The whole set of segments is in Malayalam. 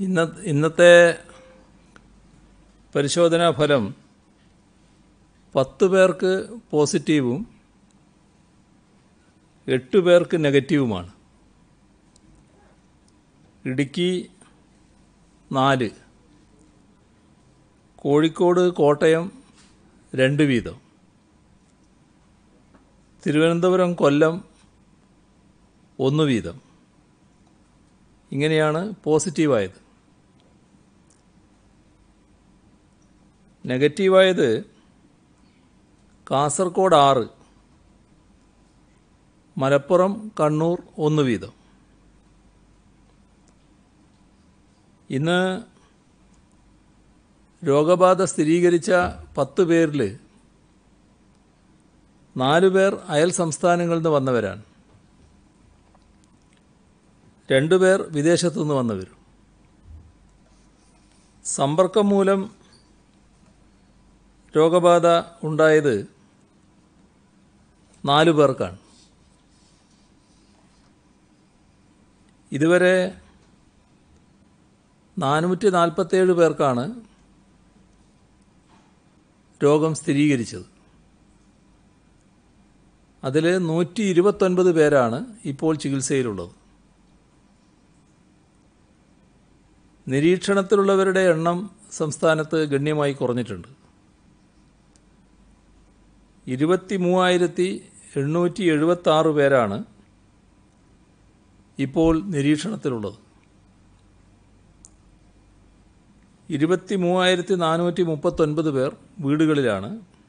ഇന്ന ഇന്നത്തെ പരിശോധനാ ഫലം പത്ത് പേർക്ക് പോസിറ്റീവും എട്ട് പേർക്ക് നെഗറ്റീവുമാണ് ഇടുക്കി നാല് കോഴിക്കോട് കോട്ടയം രണ്ട് വീതം തിരുവനന്തപുരം കൊല്ലം ഒന്ന് വീതം ഇങ്ങനെയാണ് പോസിറ്റീവായത് നെഗറ്റീവായത് കാസർഗോഡ് ആറ് മലപ്പുറം കണ്ണൂർ ഒന്ന് വീതം ഇന്ന് രോഗബാധ സ്ഥിരീകരിച്ച പത്ത് പേരിൽ നാല് പേർ അയൽ സംസ്ഥാനങ്ങളിൽ നിന്ന് വന്നവരാണ് രണ്ടു പേർ വിദേശത്തു നിന്ന് വന്നവരും സമ്പർക്കം മൂലം രോഗബാധ ഉണ്ടായത് നാലു പേർക്കാണ് ഇതുവരെ നാനൂറ്റി നാൽപ്പത്തേഴ് പേർക്കാണ് രോഗം സ്ഥിരീകരിച്ചത് അതിൽ നൂറ്റി ഇരുപത്തൊൻപത് പേരാണ് ഇപ്പോൾ ചികിത്സയിലുള്ളത് നിരീക്ഷണത്തിലുള്ളവരുടെ എണ്ണം സംസ്ഥാനത്ത് ഗണ്യമായി കുറഞ്ഞിട്ടുണ്ട് ഇരുപത്തി മൂവായിരത്തി എണ്ണൂറ്റി എഴുപത്തി ആറ് പേരാണ് ഇപ്പോൾ നിരീക്ഷണത്തിലുള്ളത് ഇരുപത്തി മൂവായിരത്തി നാനൂറ്റി മുപ്പത്തൊൻപത് പേർ വീടുകളിലാണ്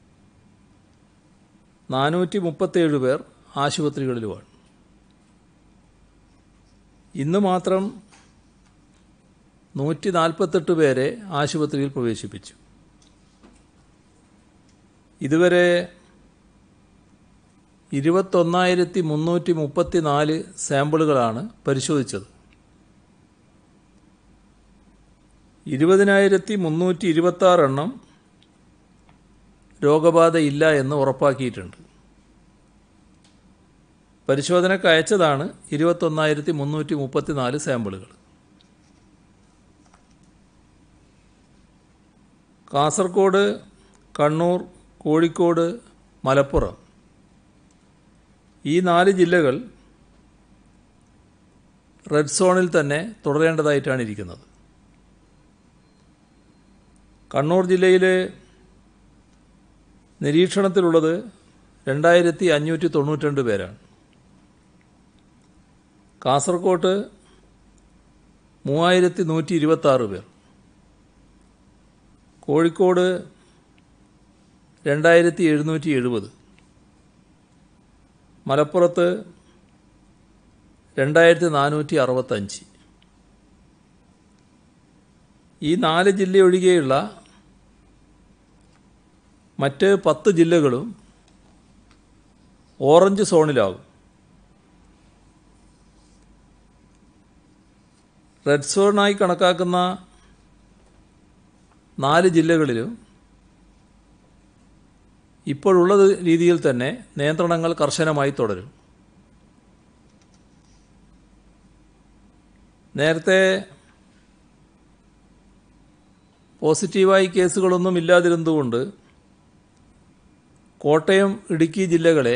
നാനൂറ്റി മുപ്പത്തേഴ് പേർ ആശുപത്രികളിലുമാണ് ഇന്ന് മാത്രം നൂറ്റി നാൽപ്പത്തെട്ട് പേരെ ആശുപത്രിയിൽ പ്രവേശിപ്പിച്ചു ഇതുവരെ ഇരുപത്തൊന്നായിരത്തി മുന്നൂറ്റി മുപ്പത്തി നാല് സാമ്പിളുകളാണ് പരിശോധിച്ചത് ഇരുപതിനായിരത്തി മുന്നൂറ്റി ഇരുപത്താറ് എണ്ണം രോഗബാധയില്ല എന്ന് ഉറപ്പാക്കിയിട്ടുണ്ട് പരിശോധനയ്ക്ക് അയച്ചതാണ് ഇരുപത്തൊന്നായിരത്തി മുന്നൂറ്റി മുപ്പത്തി നാല് സാമ്പിളുകൾ കാസർഗോഡ് കണ്ണൂർ കോഴിക്കോട് മലപ്പുറം ഈ നാല് ജില്ലകൾ റെഡ് സോണിൽ തന്നെ തുടരേണ്ടതായിട്ടാണ് ഇരിക്കുന്നത് കണ്ണൂർ ജില്ലയിൽ നിരീക്ഷണത്തിലുള്ളത് രണ്ടായിരത്തി അഞ്ഞൂറ്റി തൊണ്ണൂറ്റിരണ്ട് പേരാണ് കാസർകോട്ട് മൂവായിരത്തി നൂറ്റി ഇരുപത്താറ് പേർ കോഴിക്കോട് രണ്ടായിരത്തി എഴുന്നൂറ്റി എഴുപത് മലപ്പുറത്ത് രണ്ടായിരത്തി നാനൂറ്റി അറുപത്തഞ്ച് ഈ നാല് ജില്ല ഒഴികെയുള്ള മറ്റ് പത്ത് ജില്ലകളും ഓറഞ്ച് സോണിലാകും റെഡ് സോണായി കണക്കാക്കുന്ന നാല് ജില്ലകളിലും ഇപ്പോഴുള്ള രീതിയിൽ തന്നെ നിയന്ത്രണങ്ങൾ കർശനമായി തുടരും നേരത്തെ പോസിറ്റീവായി കേസുകളൊന്നും ഇല്ലാതിരുന്നതുകൊണ്ട് കോട്ടയം ഇടുക്കി ജില്ലകളെ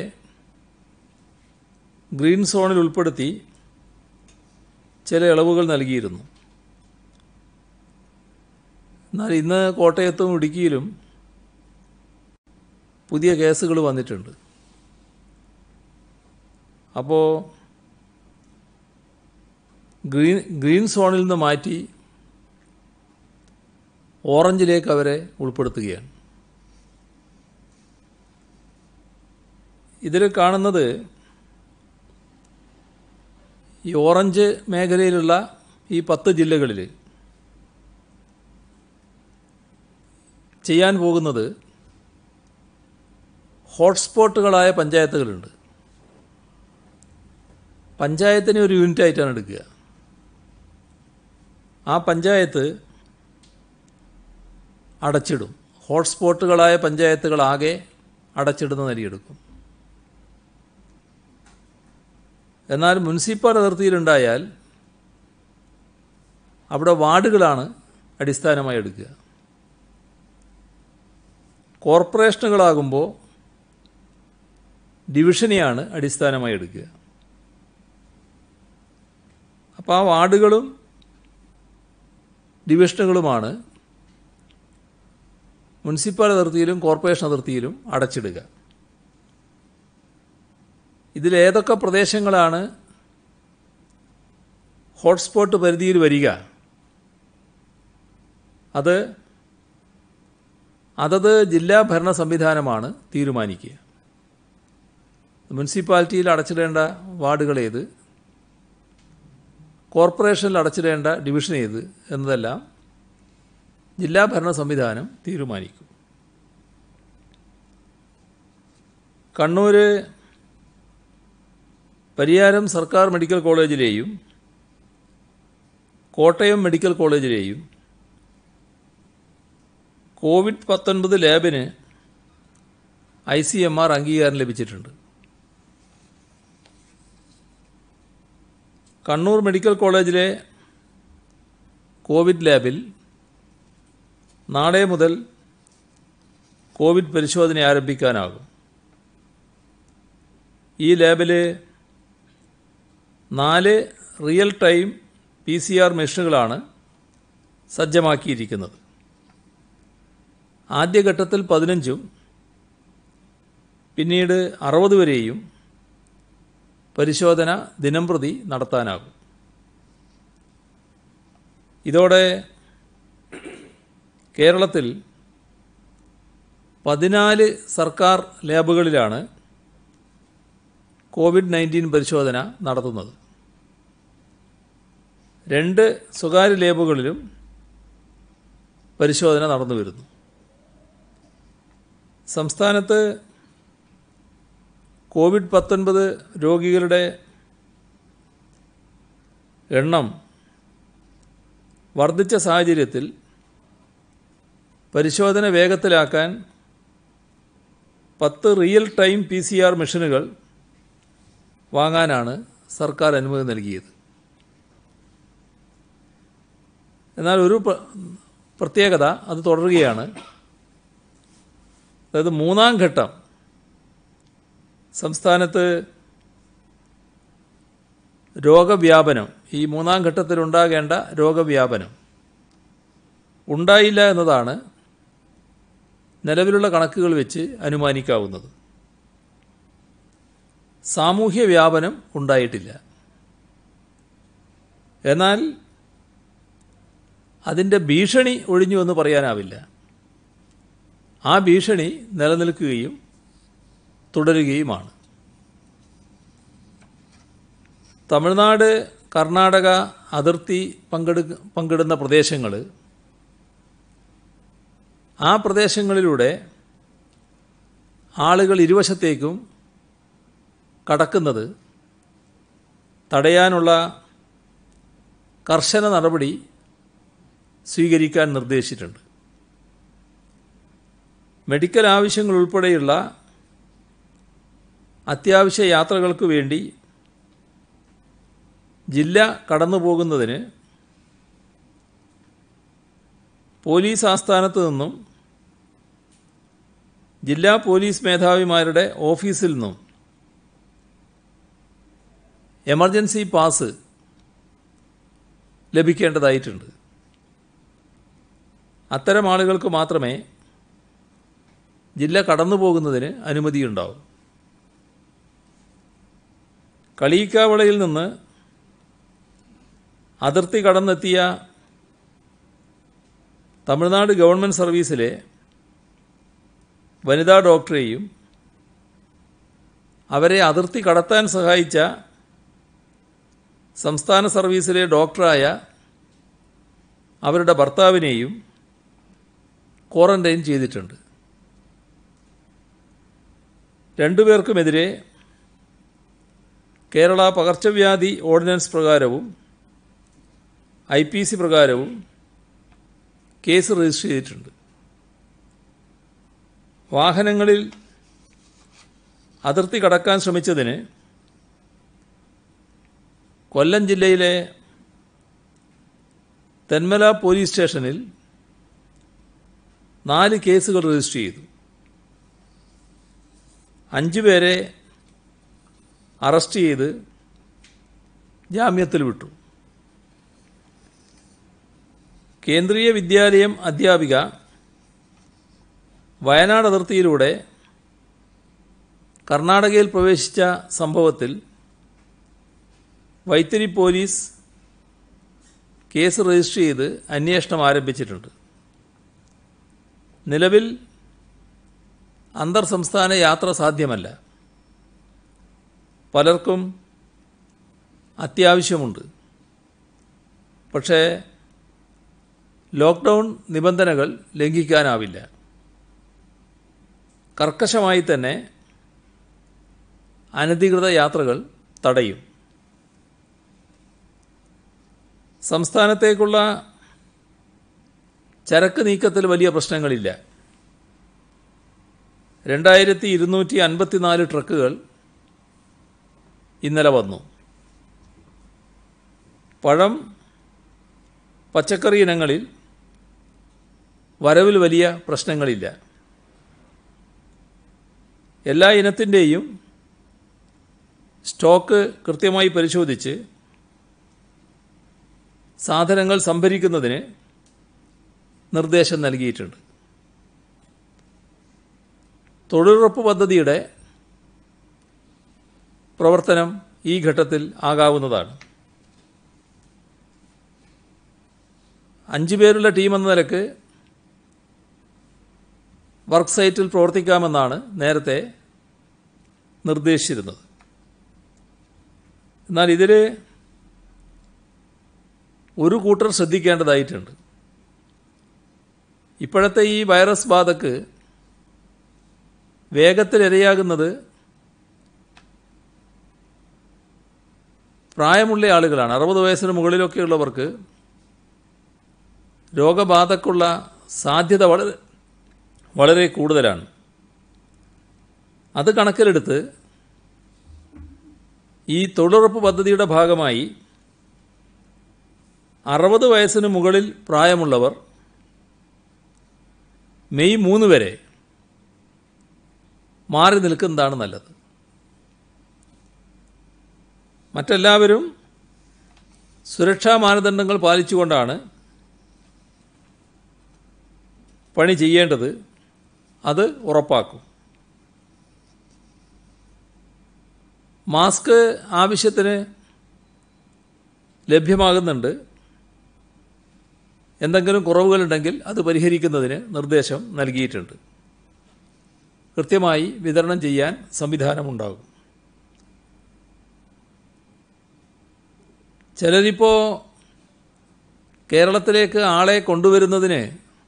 ഗ്രീൻ സോണിൽ ഉൾപ്പെടുത്തി ചില ഇളവുകൾ നൽകിയിരുന്നു എന്നാൽ ഇന്ന് കോട്ടയത്തും ഇടുക്കിയിലും പുതിയ കേസുകൾ വന്നിട്ടുണ്ട് അപ്പോൾ ഗ്രീൻ ഗ്രീൻ സോണിൽ നിന്ന് മാറ്റി ഓറഞ്ചിലേക്ക് അവരെ ഉൾപ്പെടുത്തുകയാണ് ഇതിൽ കാണുന്നത് ഈ ഓറഞ്ച് മേഖലയിലുള്ള ഈ പത്ത് ജില്ലകളിൽ ചെയ്യാൻ പോകുന്നത് ഹോട്ട്സ്പോട്ടുകളായ പഞ്ചായത്തുകളുണ്ട് പഞ്ചായത്തിനെ ഒരു യൂണിറ്റ് ആയിട്ടാണ് എടുക്കുക ആ പഞ്ചായത്ത് അടച്ചിടും ഹോട്ട്സ്പോട്ടുകളായ പഞ്ചായത്തുകളാകെ അടച്ചിടുന്ന നിലയെടുക്കും എന്നാൽ മുനിസിപ്പൽ അതിർത്തിയിലുണ്ടായാൽ അവിടെ വാർഡുകളാണ് അടിസ്ഥാനമായി എടുക്കുക കോർപ്പറേഷനുകളാകുമ്പോൾ ഡിവിഷനെയാണ് അടിസ്ഥാനമായി എടുക്കുക അപ്പോൾ ആ വാർഡുകളും ഡിവിഷനുകളുമാണ് മുനിസിപ്പൽ അതിർത്തിയിലും കോർപ്പറേഷൻ അതിർത്തിയിലും അടച്ചിടുക ഇതിലേതൊക്കെ പ്രദേശങ്ങളാണ് ഹോട്ട്സ്പോട്ട് പരിധിയിൽ വരിക അത് അതത് ജില്ലാ ഭരണ സംവിധാനമാണ് തീരുമാനിക്കുക മുനിസിപ്പാലിറ്റിയിൽ അടച്ചിടേണ്ട വാർഡുകൾ ഏത് കോർപ്പറേഷനിൽ അടച്ചിടേണ്ട ഡിവിഷൻ ഏത് എന്നതെല്ലാം ജില്ലാ ഭരണ സംവിധാനം തീരുമാനിക്കും കണ്ണൂർ പരിയാരം സർക്കാർ മെഡിക്കൽ കോളേജിലെയും കോട്ടയം മെഡിക്കൽ കോളേജിലെയും കോവിഡ് പത്തൊൻപത് ലാബിന് ഐ സി എം ആർ അംഗീകാരം ലഭിച്ചിട്ടുണ്ട് കണ്ണൂർ മെഡിക്കൽ കോളേജിലെ കോവിഡ് ലാബിൽ നാളെ മുതൽ കോവിഡ് പരിശോധന ആരംഭിക്കാനാകും ഈ ലാബിൽ നാല് real time P C R മെഷീനുകളാണ് സജ്ജമാക്കിയിരിക്കുന്നത് ആദ്യഘട്ടത്തിൽ പതിനഞ്ചും പിന്നീട് അറുപത് വരെയും പരിശോധന ദിനംപ്രതി നടത്താനാകും ഇതോടെ കേരളത്തിൽ പതിനാല് സർക്കാർ ലാബുകളിലാണ് കോവിഡ് നയൻറ്റീൻ പരിശോധന നടത്തുന്നത് രണ്ട് സ്വകാര്യ ലാബുകളിലും പരിശോധന നടന്നു വരുന്നു സംസ്ഥാനത്ത് കോവിഡ് പത്തൊൻപത് രോഗികളുടെ എണ്ണം വർദ്ധിച്ച സാഹചര്യത്തിൽ പരിശോധന വേഗത്തിലാക്കാൻ പത്ത് real time P C R മെഷീനുകൾ വാങ്ങാനാണ് സർക്കാർ അനുമതി നൽകിയത് എന്നാൽ ഒരു പ്ര- പ്രത്യേകത അത് തുടരുകയാണ് അതായത് മൂന്നാം ഘട്ടം സംസ്ഥാനത്ത് രോഗവ്യാപനം ഈ മൂന്നാം ഘട്ടത്തിലുണ്ടാകേണ്ട രോഗവ്യാപനം ഉണ്ടായില്ല എന്നതാണ് നിലവിലുള്ള കണക്കുകൾ വെച്ച് അനുമാനിക്കാവുന്നത് സാമൂഹ്യ വ്യാപനം ഉണ്ടായിട്ടില്ല എന്നാൽ അതിൻ്റെ ഭീഷണി ഒഴിഞ്ഞു എന്ന് പറയാനാവില്ല ആ ഭീഷണി നിലനിൽക്കുകയും തുടരുകയുമാണ് തമിഴ്നാട് കർണാടക അതിർത്തി പങ്കെടു പങ്കിടുന്ന പ്രദേശങ്ങൾ ആ പ്രദേശങ്ങളിലൂടെ ആളുകൾ ഇരുവശത്തേക്കും കടക്കുന്നത് തടയാനുള്ള കർശന നടപടി സ്വീകരിക്കാൻ നിർദ്ദേശിച്ചിട്ടുണ്ട് മെഡിക്കൽ ആവശ്യങ്ങൾ ഉൾപ്പെടെയുള്ള അത്യാവശ്യ യാത്രകൾക്ക് വേണ്ടി ജില്ല കടന്നു പോകുന്നതിന് പോലീസ് ആസ്ഥാനത്ത് നിന്നും ജില്ലാ പോലീസ് മേധാവിമാരുടെ ഓഫീസിൽ നിന്നും എമർജൻസി പാസ് ലഭിക്കേണ്ടതായിട്ടുണ്ട് അത്തരം ആളുകൾക്ക് മാത്രമേ ജില്ല കടന്നു പോകുന്നതിന് അനുമതിയുണ്ടാവും കളീക്കാവളയിൽ നിന്ന് അതിർത്തി കടന്നെത്തിയ തമിഴ്നാട് ഗവൺമെൻറ് സർവീസിലെ വനിതാ ഡോക്ടറെയും അവരെ അതിർത്തി കടത്താൻ സഹായിച്ച സംസ്ഥാന സർവീസിലെ ഡോക്ടറായ അവരുടെ ഭർത്താവിനെയും ക്വാറന്റൈൻ ചെയ്തിട്ടുണ്ട് രണ്ടുപേർക്കുമെതിരെ കേരള പകർച്ചവ്യാധി ഓർഡിനൻസ് പ്രകാരവും ഐ പി സി പ്രകാരവും കേസ് രജിസ്റ്റർ ചെയ്തിട്ടുണ്ട് വാഹനങ്ങളിൽ അതിർത്തി കടക്കാൻ ശ്രമിച്ചതിന് കൊല്ലം ജില്ലയിലെ തെന്മല പോലീസ് സ്റ്റേഷനിൽ നാല് കേസുകൾ രജിസ്റ്റർ ചെയ്തു അഞ്ച് പേരെ അറസ്റ്റ് ചെയ്ത് ജാമ്യത്തിൽ വിട്ടു കേന്ദ്രീയ വിദ്യാലയം അധ്യാപിക വയനാട് അതിർത്തിയിലൂടെ കർണാടകയിൽ പ്രവേശിച്ച സംഭവത്തിൽ വൈത്തിരി പോലീസ് കേസ് രജിസ്റ്റർ ചെയ്ത് അന്വേഷണം ആരംഭിച്ചിട്ടുണ്ട് നിലവിൽ അന്തർ സംസ്ഥാന യാത്ര സാധ്യമല്ല പലർക്കും അത്യാവശ്യമുണ്ട് പക്ഷേ ലോക്ക്ഡൗൺ നിബന്ധനകൾ ലംഘിക്കാനാവില്ല കർക്കശമായി തന്നെ അനധികൃത യാത്രകൾ തടയും സംസ്ഥാനത്തേക്കുള്ള ചരക്ക് നീക്കത്തിൽ വലിയ പ്രശ്നങ്ങളില്ല രണ്ടായിരത്തി ഇരുന്നൂറ്റി അൻപത്തിനാല് ട്രക്കുകൾ ഇന്നലെ വന്നു പഴം പച്ചക്കറി ഇനങ്ങളിൽ വരവിൽ വലിയ പ്രശ്നങ്ങളില്ല എല്ലാ ഇനത്തിൻ്റെയും സ്റ്റോക്ക് കൃത്യമായി പരിശോധിച്ച് സാധനങ്ങൾ സംഭരിക്കുന്നതിന് നിർദ്ദേശം നൽകിയിട്ടുണ്ട് തൊഴിലുറപ്പ് പദ്ധതിയുടെ പ്രവർത്തനം ഈ ഘട്ടത്തിൽ ആകാവുന്നതാണ് അഞ്ച് പേരുള്ള ടീം എന്ന നിലക്ക് വർക്ക് സൈറ്റിൽ പ്രവർത്തിക്കാമെന്നാണ് നേരത്തെ നിർദ്ദേശിച്ചിരുന്നത് എന്നാൽ ഇതിൽ ഒരു കൂട്ടർ ശ്രദ്ധിക്കേണ്ടതായിട്ടുണ്ട് ഇപ്പോഴത്തെ ഈ വൈറസ് ബാധക്ക് വേഗത്തിൽ ഇരയാകുന്നത് പ്രായമുള്ള ആളുകളാണ് അറുപത് വയസ്സിന് മുകളിലൊക്കെയുള്ളവർക്ക് രോഗബാധക്കുള്ള സാധ്യത വളരെ വളരെ കൂടുതലാണ് അത് കണക്കിലെടുത്ത് ഈ തൊഴിലുറപ്പ് പദ്ധതിയുടെ ഭാഗമായി അറുപത് വയസ്സിന് മുകളിൽ പ്രായമുള്ളവർ മെയ് മൂന്ന് വരെ മാറി നിൽക്കുന്നതാണ് നല്ലത് മറ്റെല്ലാവരും സുരക്ഷാ മാനദണ്ഡങ്ങൾ പാലിച്ചുകൊണ്ടാണ് പണി ചെയ്യേണ്ടത് അത് ഉറപ്പാക്കും മാസ്ക് ആവശ്യത്തിന് ലഭ്യമാകുന്നുണ്ട് എന്തെങ്കിലും കുറവുകളുണ്ടെങ്കിൽ അത് പരിഹരിക്കുന്നതിന് നിർദ്ദേശം നൽകിയിട്ടുണ്ട് കൃത്യമായി വിതരണം ചെയ്യാൻ സംവിധാനമുണ്ടാകും ചിലരിപ്പോൾ കേരളത്തിലേക്ക് ആളെ കൊണ്ടുവരുന്നതിന്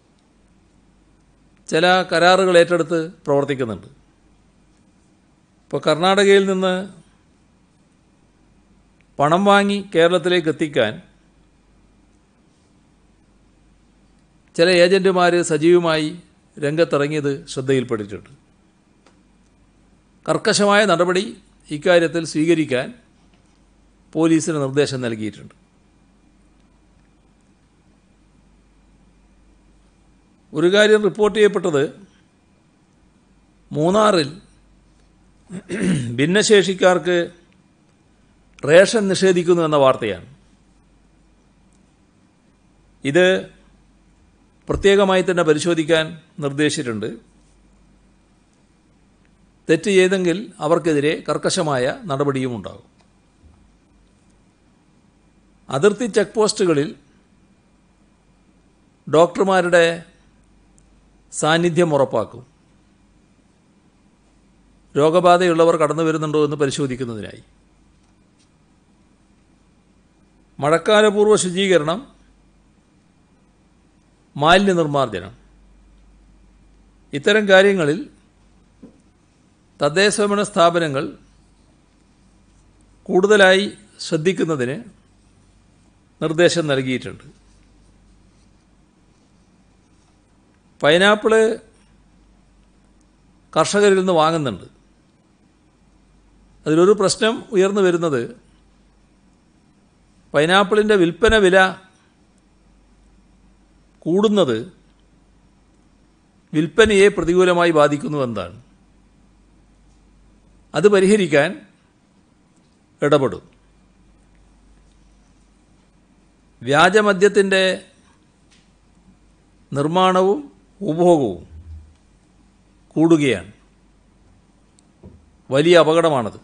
ചില കരാറുകൾ ഏറ്റെടുത്ത് പ്രവർത്തിക്കുന്നുണ്ട് ഇപ്പോൾ കർണാടകയിൽ നിന്ന് പണം വാങ്ങി കേരളത്തിലേക്ക് എത്തിക്കാൻ ചില ഏജൻറ്റുമാർ സജീവമായി രംഗത്തിറങ്ങിയത് ശ്രദ്ധയിൽപ്പെട്ടിട്ടുണ്ട് കർക്കശമായ നടപടി ഇക്കാര്യത്തിൽ സ്വീകരിക്കാൻ പോലീസിന് നിർദ്ദേശം നൽകിയിട്ടുണ്ട് ഒരു കാര്യം റിപ്പോർട്ട് ചെയ്യപ്പെട്ടത് മൂന്നാറിൽ ഭിന്നശേഷിക്കാർക്ക് റേഷൻ നിഷേധിക്കുന്നു എന്ന വാർത്തയാണ് ഇത് പ്രത്യേകമായി തന്നെ പരിശോധിക്കാൻ നിർദ്ദേശിച്ചിട്ടുണ്ട് തെറ്റ് ചെയ്തെങ്കിൽ അവർക്കെതിരെ കർക്കശമായ നടപടിയും ഉണ്ടാകും അതിർത്തി ചെക്ക് പോസ്റ്റുകളിൽ ഡോക്ടർമാരുടെ സാന്നിധ്യം ഉറപ്പാക്കും രോഗബാധയുള്ളവർ കടന്നു വരുന്നുണ്ടോ എന്ന് പരിശോധിക്കുന്നതിനായി മഴക്കാലപൂർവ്വ ശുചീകരണം മാലിന്യ നിർമ്മാർജ്ജനം ഇത്തരം കാര്യങ്ങളിൽ തദ്ദേശഭരണ സ്ഥാപനങ്ങൾ കൂടുതലായി ശ്രദ്ധിക്കുന്നതിന് നിർദ്ദേശം നൽകിയിട്ടുണ്ട് പൈനാപ്പിള് കർഷകരിൽ നിന്ന് വാങ്ങുന്നുണ്ട് അതിലൊരു പ്രശ്നം ഉയർന്നു വരുന്നത് പൈനാപ്പിളിൻ്റെ വിൽപ്പന വില കൂടുന്നത് വിൽപ്പനയെ പ്രതികൂലമായി ബാധിക്കുന്നുവെന്നാണ് അത് പരിഹരിക്കാൻ ഇടപെടും വ്യാജമദ്യത്തിൻ്റെ നിർമ്മാണവും ഉപഭോഗവും കൂടുകയാണ് വലിയ അപകടമാണത്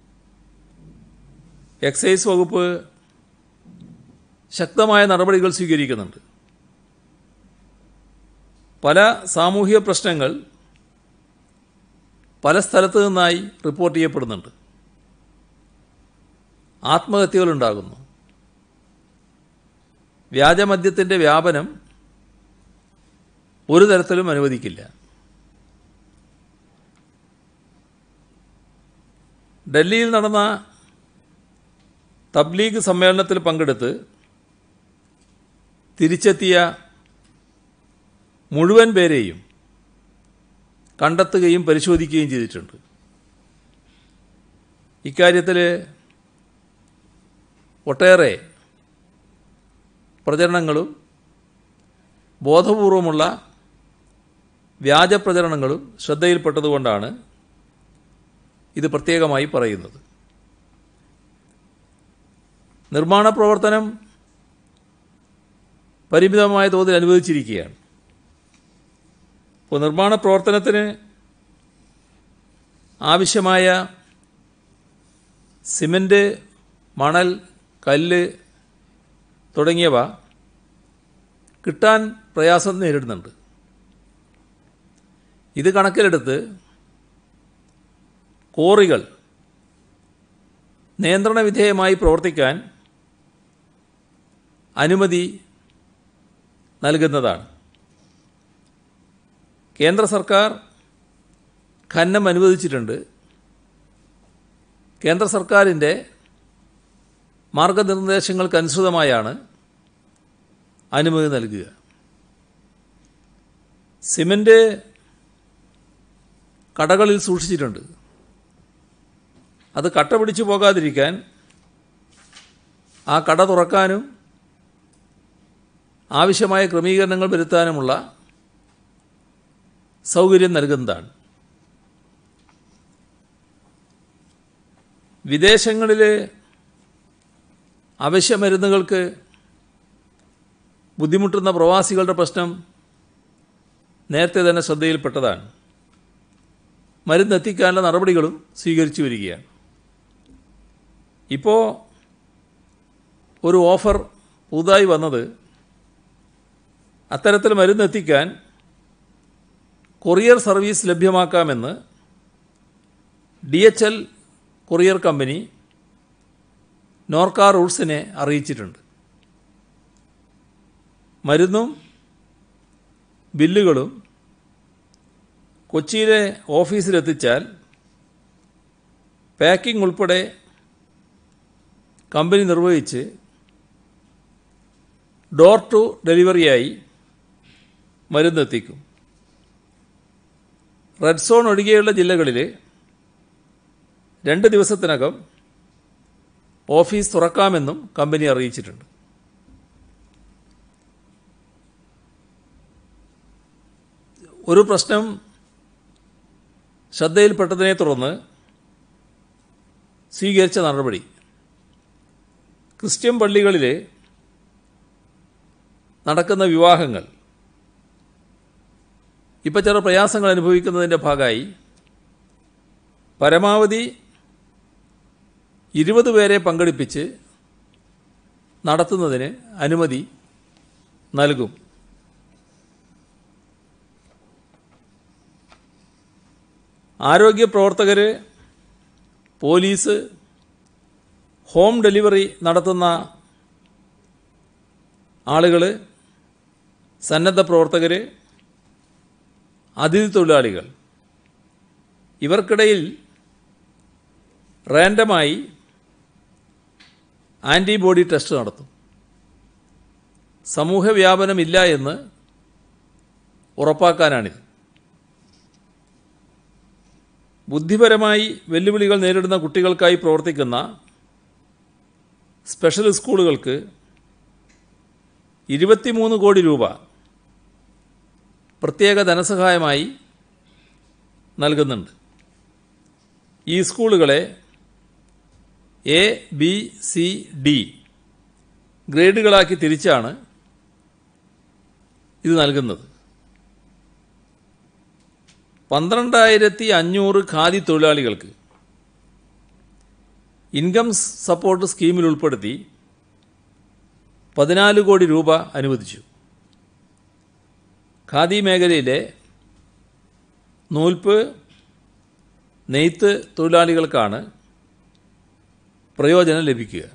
എക്സൈസ് വകുപ്പ് ശക്തമായ നടപടികൾ സ്വീകരിക്കുന്നുണ്ട് പല സാമൂഹിക പ്രശ്നങ്ങൾ പല സ്ഥലത്തു നിന്നായി റിപ്പോർട്ട് ചെയ്യപ്പെടുന്നുണ്ട് ആത്മഹത്യകളുണ്ടാകുന്നു വ്യാജമദ്യത്തിൻ്റെ വ്യാപനം ഒരു തരത്തിലും അനുവദിക്കില്ല ഡൽഹിയിൽ നടന്ന തബ്ലീഗ് സമ്മേളനത്തിൽ പങ്കെടുത്ത് തിരിച്ചെത്തിയ മുഴുവൻ പേരെയും കണ്ടെത്തുകയും പരിശോധിക്കുകയും ചെയ്തിട്ടുണ്ട് ഇക്കാര്യത്തിൽ ഒട്ടേറെ പ്രചരണങ്ങളും ബോധപൂർവമുള്ള വ്യാജ പ്രചരണങ്ങളും ശ്രദ്ധയിൽപ്പെട്ടതുകൊണ്ടാണ് ഇത് പ്രത്യേകമായി പറയുന്നത് നിർമ്മാണ പ്രവർത്തനം പരിമിതമായ തോതിൽ അനുവദിച്ചിരിക്കുകയാണ് അപ്പോൾ നിർമ്മാണ പ്രവർത്തനത്തിന് ആവശ്യമായ സിമൻറ്റ് മണൽ കല്ല് തുടങ്ങിയവ കിട്ടാൻ പ്രയാസം നേരിടുന്നുണ്ട് ഇത് കണക്കിലെടുത്ത് കോറികൾ നിയന്ത്രണ വിധേയമായി പ്രവർത്തിക്കാൻ അനുമതി നൽകുന്നതാണ് കേന്ദ്ര സർക്കാർ ഖനനം അനുവദിച്ചിട്ടുണ്ട് കേന്ദ്ര സർക്കാരിൻ്റെ മാർഗനിർദ്ദേശങ്ങൾക്കനുസൃതമായാണ് അനുമതി നൽകുക സിമൻറ്റ് കടകളിൽ സൂക്ഷിച്ചിട്ടുണ്ട് അത് കട്ട പിടിച്ചു പോകാതിരിക്കാൻ ആ കട തുറക്കാനും ആവശ്യമായ ക്രമീകരണങ്ങൾ വരുത്താനുമുള്ള സൗകര്യം നൽകുന്നതാണ് വിദേശങ്ങളിൽ അവശ്യ മരുന്നുകൾക്ക് ബുദ്ധിമുട്ടുന്ന പ്രവാസികളുടെ പ്രശ്നം നേരത്തെ തന്നെ ശ്രദ്ധയിൽപ്പെട്ടതാണ് മരുന്നെത്തിക്കാനുള്ള നടപടികളും സ്വീകരിച്ചു വരികയാണ് ഇപ്പോൾ ഒരു ഓഫർ പുതുതായി വന്നത് അത്തരത്തിൽ മരുന്നെത്തിക്കാൻ കൊറിയർ സർവീസ് ലഭ്യമാക്കാമെന്ന് D H L courier company Norka റൂട്ട്സിനെ അറിയിച്ചിട്ടുണ്ട് മരുന്നും ബില്ലുകളും കൊച്ചിയിലെ ഓഫീസിലെത്തിച്ചാൽ പാക്കിംഗ് ഉൾപ്പെടെ കമ്പനി നിർവഹിച്ച് ഡോർ ടു ഡെലിവറിയായി മരുന്നെത്തിക്കും റെഡ് സോൺ ഒഴികെയുള്ള ജില്ലകളിൽ രണ്ട് ദിവസത്തിനകം ഓഫീസ് തുറക്കാമെന്നും കമ്പനി അറിയിച്ചിട്ടുണ്ട് ഒരു പ്രശ്നം ശ്രദ്ധയിൽപ്പെട്ടതിനെ തുടർന്ന് സ്വീകരിച്ച നടപടി ക്രിസ്ത്യൻ പള്ളികളിൽ നടക്കുന്ന വിവാഹങ്ങൾ ഇപ്പോൾ ചില പ്രയാസങ്ങൾ അനുഭവിക്കുന്നതിൻ്റെ ഭാഗമായി പരമാവധി ഇരുപത് പേരെ പങ്കെടുപ്പിച്ച് നടത്തുന്നതിന് അനുമതി നൽകും ആരോഗ്യ പ്രവർത്തകർ പോലീസ് ഹോം ഡെലിവറി നടത്തുന്ന ആളുകൾ സന്നദ്ധ പ്രവർത്തകർ അതിഥി തൊഴിലാളികൾ ഇവർക്കിടയിൽ റാൻഡമായി ആൻറ്റിബോഡി ടെസ്റ്റ് നടത്തും സമൂഹ വ്യാപനമില്ല എന്ന് ഉറപ്പാക്കാനാണിത് ബുദ്ധിപരമായി വെല്ലുവിളികൾ നേരിടുന്ന കുട്ടികൾക്കായി പ്രവർത്തിക്കുന്ന സ്പെഷ്യൽ സ്കൂളുകൾക്ക് ഇരുപത്തിമൂന്ന് കോടി രൂപ പ്രത്യേക ധനസഹായമായി നൽകുന്നുണ്ട് ഈ സ്കൂളുകളെ എ ബി സി ഡി ഗ്രേഡുകളാക്കി തിരിച്ചാണ് ഇത് നൽകുന്നത് പന്ത്രണ്ടായിരത്തി അഞ്ഞൂറ് ഖാദി തൊഴിലാളികൾക്ക് ഇൻകം സപ്പോർട്ട് സ്കീമിൽ ഉൾപ്പെടുത്തി പതിനാല് കോടി രൂപ അനുവദിച്ചു ഖാദി മേഖലയിലെ നൂൽപ്പ് നെയ്ത്ത് തൊഴിലാളികൾക്കാണ് പ്രയോജനം ലഭിക്കുക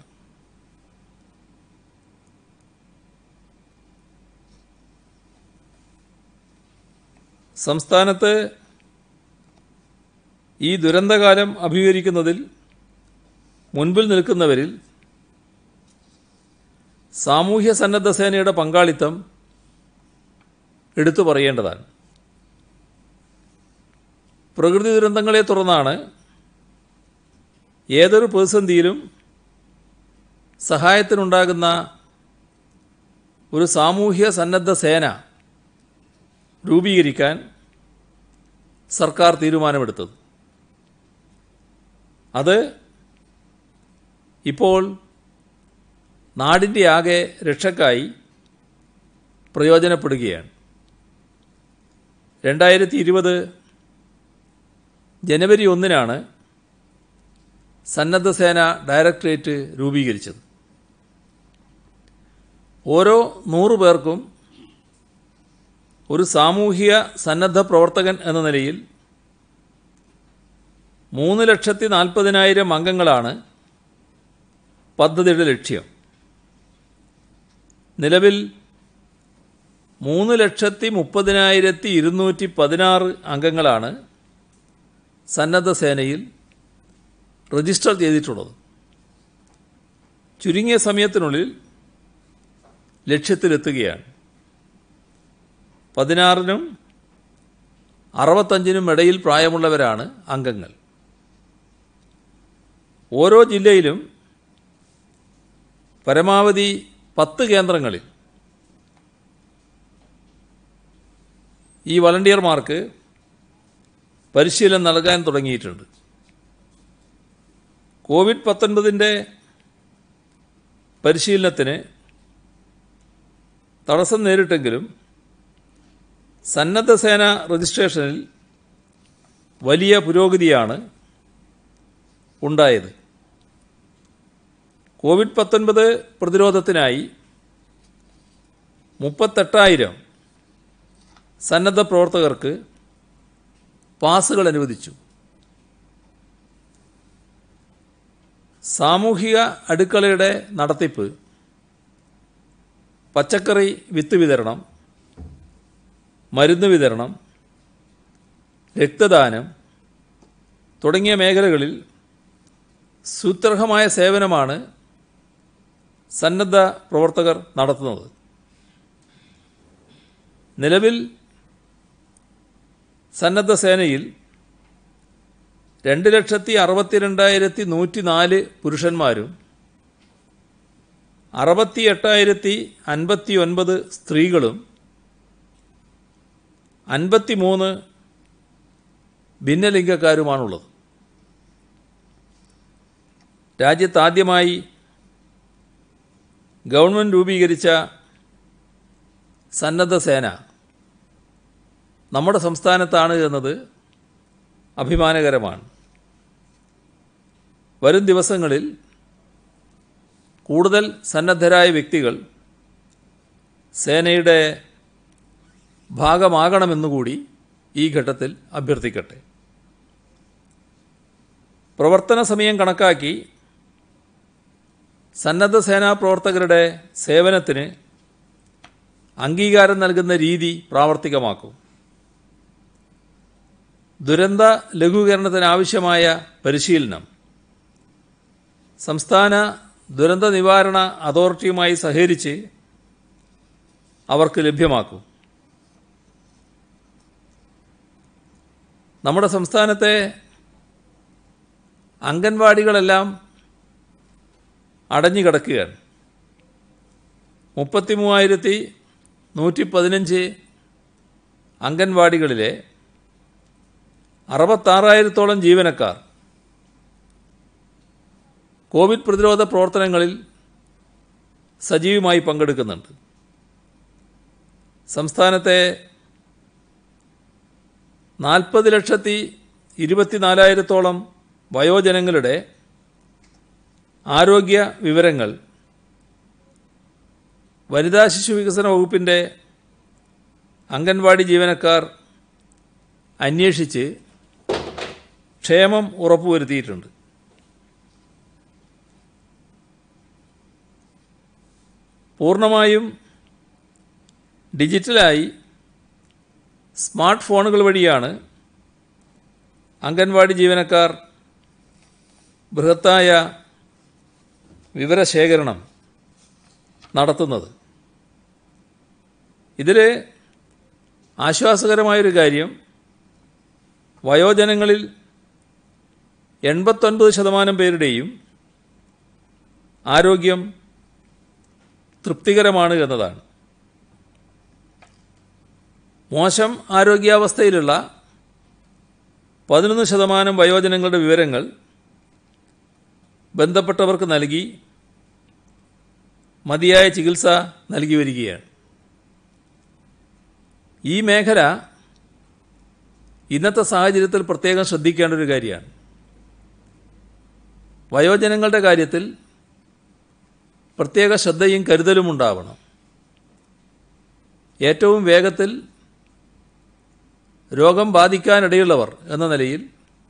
സംസ്ഥാനത്ത് ഈ ദുരന്തകാലം അഭിമുഖീകരിക്കുന്നതിൽ മുൻപിൽ നിൽക്കുന്നവരിൽ സാമൂഹ്യ സന്നദ്ധ സേനയുടെ പങ്കാളിത്തം എടുത്തു പറയേണ്ടതാണ് പ്രകൃതി ദുരന്തങ്ങളെ തുടർന്നാണ് ഏതൊരു പ്രതിസന്ധിയിലും സഹായത്തിനുണ്ടാകുന്ന ഒരു സാമൂഹ്യ സന്നദ്ധ സേന രൂപീകരിക്കാൻ സർക്കാർ തീരുമാനമെടുത്തത് അത് ഇപ്പോൾ നാടിൻ്റെ ആകെ രക്ഷക്കായി പ്രയോജനപ്പെടുകയാണ് രണ്ടായിരത്തി ഇരുപത് ജനുവരി ഒന്നിനാണ് സന്നദ്ധ സേന ഡയറക്ടറേറ്റ് രൂപീകരിച്ചത് ഓരോ നൂറു പേർക്കും ഒരു സാമൂഹിക സന്നദ്ധ പ്രവർത്തകൻ എന്ന നിലയിൽ മൂന്ന് ലക്ഷത്തി നാൽപ്പതിനായിരം അംഗങ്ങളാണ് പദ്ധതിയുടെ ലക്ഷ്യം നിലവിൽ മൂന്ന് ലക്ഷത്തി മുപ്പതിനായിരത്തി ഇരുന്നൂറ്റി പതിനാറ് അംഗങ്ങളാണ് സന്നദ്ധ സേനയിൽ രജിസ്റ്റർ ചെയ്തിട്ടുള്ളത് ചുരുങ്ങിയ സമയത്തിനുള്ളിൽ ലക്ഷ്യത്തിലെത്തുകയാണ് പതിനാറിനും അറുപത്തഞ്ചിനും ഇടയിൽ പ്രായമുള്ളവരാണ് അംഗങ്ങൾ ഓരോ ജില്ലയിലും പരമാവധി പത്ത് കേന്ദ്രങ്ങളിൽ ഈ വളണ്ടിയർമാർക്ക് പരിശീലനം നൽകാൻ തുടങ്ങിയിട്ടുണ്ട് കോവിഡ് പത്തൊൻപതിൻ്റെ പരിശീലനത്തിന് തടസ്സം നേരിട്ടെങ്കിലും സന്നദ്ധ സേന രജിസ്ട്രേഷനിൽ വലിയ പുരോഗതിയാണ് ഉണ്ടായത് കോവിഡ് പത്തൊൻപത് പ്രതിരോധത്തിനായി മുപ്പത്തെട്ടായിരം സന്നദ്ധ പ്രവർത്തകർക്ക് പാസുകൾ അനുവദിച്ചു സാമൂഹിക അടുക്കളയുടെ നടത്തിപ്പ് പച്ചക്കറി വിത്ത് വിതരണം മരുന്ന് വിതരണം രക്തദാനം തുടങ്ങിയ മേഖലകളിൽ സുത്യർഹമായ സേവനമാണ് സന്നദ്ധ പ്രവർത്തകർ നടത്തുന്നത് നിലവിൽ സന്നദ്ധ സേനയിൽ രണ്ട് ലക്ഷത്തി അറുപത്തിരണ്ടായിരത്തി നൂറ്റി നാല് പുരുഷന്മാരും അറുപത്തി എട്ടായിരത്തി അൻപത്തി ഒൻപത് സ്ത്രീകളും അൻപത്തി മൂന്ന് ഭിന്നലിംഗക്കാരുമാണുള്ളത് രാജ്യത്താദ്യമായി ഗവൺമെൻറ് രൂപീകരിച്ച സന്നദ്ധ സേന നമ്മുടെ സംസ്ഥാനത്താണ് എന്നത് അഭിമാനകരമാണ് വരും ദിവസങ്ങളിൽ കൂടുതൽ സന്നദ്ധരായ വ്യക്തികൾ സേനയുടെ ഭാഗമാകണമെന്നുകൂടി ഈ ഘട്ടത്തിൽ അഭ്യർത്ഥിക്കട്ടെ പ്രവർത്തന സമയം കണക്കാക്കി സന്നദ്ധ സേനാ പ്രവർത്തകരുടെ സേവനത്തിന് അംഗീകാരം നൽകുന്ന രീതി പ്രാവർത്തികമാക്കും ദുരന്ത ലഘൂകരണത്തിനാവശ്യമായ പരിശീലനം സംസ്ഥാന ദുരന്ത നിവാരണ അതോറിറ്റിയുമായി സഹകരിച്ച് അവർക്ക് ലഭ്യമാക്കും നമ്മുടെ സംസ്ഥാനത്തെ അംഗൻവാടികളെല്ലാം അടഞ്ഞു കിടക്കുകയാണ് മുപ്പത്തി മൂവായിരത്തി നൂറ്റി പതിനഞ്ച് അംഗൻവാടികളിലെ അറുപത്താറായിരത്തോളം ജീവനക്കാർ കോവിഡ് പ്രതിരോധ പ്രവർത്തനങ്ങളിൽ സജീവമായി പങ്കെടുക്കുന്നുണ്ട് സംസ്ഥാനത്തെ നാൽപ്പത് ലക്ഷത്തി ഇരുപത്തിനാലായിരത്തോളം വയോജനങ്ങളുടെ ആരോഗ്യ വിവരങ്ങൾ വനിതാ ശിശു വികസന വകുപ്പിൻ്റെ അംഗൻവാടി ജീവനക്കാർ അന്വേഷിച്ച് ക്ഷേമം ഉറപ്പുവരുത്തിയിട്ടുണ്ട് പൂർണ്ണമായും ഡിജിറ്റലായി സ്മാർട്ട് ഫോണുകൾ വഴിയാണ് അംഗൻവാടി ജീവനക്കാർ ബൃഹത്തായ വിവരശേഖരണം നടത്തുന്നത് ഇതിൽ ആശ്വാസകരമായൊരു കാര്യം വയോജനങ്ങളിൽ എൺപത്തൊൻപത് ശതമാനം പേരുടെയും ആരോഗ്യം തൃപ്തികരമാണ് എന്നതാണ് മോശം ആരോഗ്യാവസ്ഥയിലുള്ള പതിനൊന്ന് ശതമാനം വയോജനങ്ങളുടെ വിവരങ്ങൾ ബന്ധപ്പെട്ടവർക്ക് നൽകി മതിയായ ചികിത്സ നൽകി വരികയാണ് ഈ മേഖല ഇന്നത്തെ സാഹചര്യത്തിൽ പ്രത്യേകം ശ്രദ്ധിക്കേണ്ട ഒരു കാര്യമാണ് വയോജനങ്ങളുടെ കാര്യത്തിൽ പ്രത്യേക ശ്രദ്ധയും കരുതലും ഉണ്ടാവണം ഏറ്റവും വേഗത്തിൽ രോഗം ബാധിക്കാനിടയുള്ളവർ എന്ന നിലയിൽ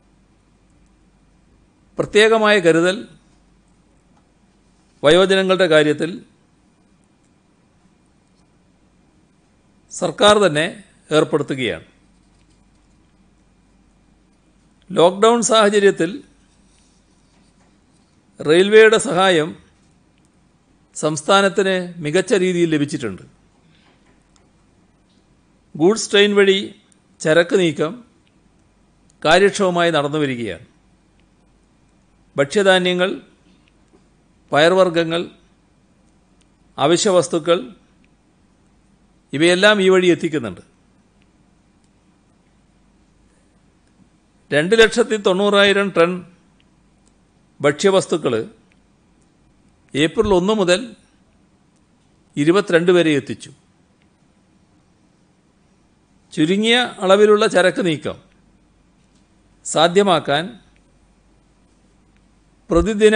പ്രത്യേകമായ കരുതൽ വയോജനങ്ങളുടെ കാര്യത്തിൽ സർക്കാർ തന്നെ ഏർപ്പെടുത്തുകയാണ് ലോക്ക്ഡൗൺ സാഹചര്യത്തിൽ റെയിൽവേയുടെ സഹായം സംസ്ഥാനത്തിന് മികച്ച രീതിയിൽ ലഭിച്ചിട്ടുണ്ട് ഗൂഡ്സ് ട്രെയിൻ വഴി ചരക്ക് നീക്കം കാര്യക്ഷമമായി നടന്നു വരികയാണ് ഭക്ഷ്യധാന്യങ്ങൾ പയർവർഗ്ഗങ്ങൾ അവശ്യവസ്തുക്കൾ ഇവയെല്ലാം ഈ വഴി എത്തിക്കുന്നുണ്ട് രണ്ട് ലക്ഷത്തി തൊണ്ണൂറായിരം ടൺ ഭക്ഷ്യവസ്തുക്കൾ ഏപ്രിൽ ഒന്ന് മുതൽ ഇരുപത്തിരണ്ട് വരെ എത്തിച്ചു ചുരുങ്ങിയ അളവിലുള്ള ചരക്ക് നീക്കം സാധ്യമാക്കാൻ പ്രതിദിന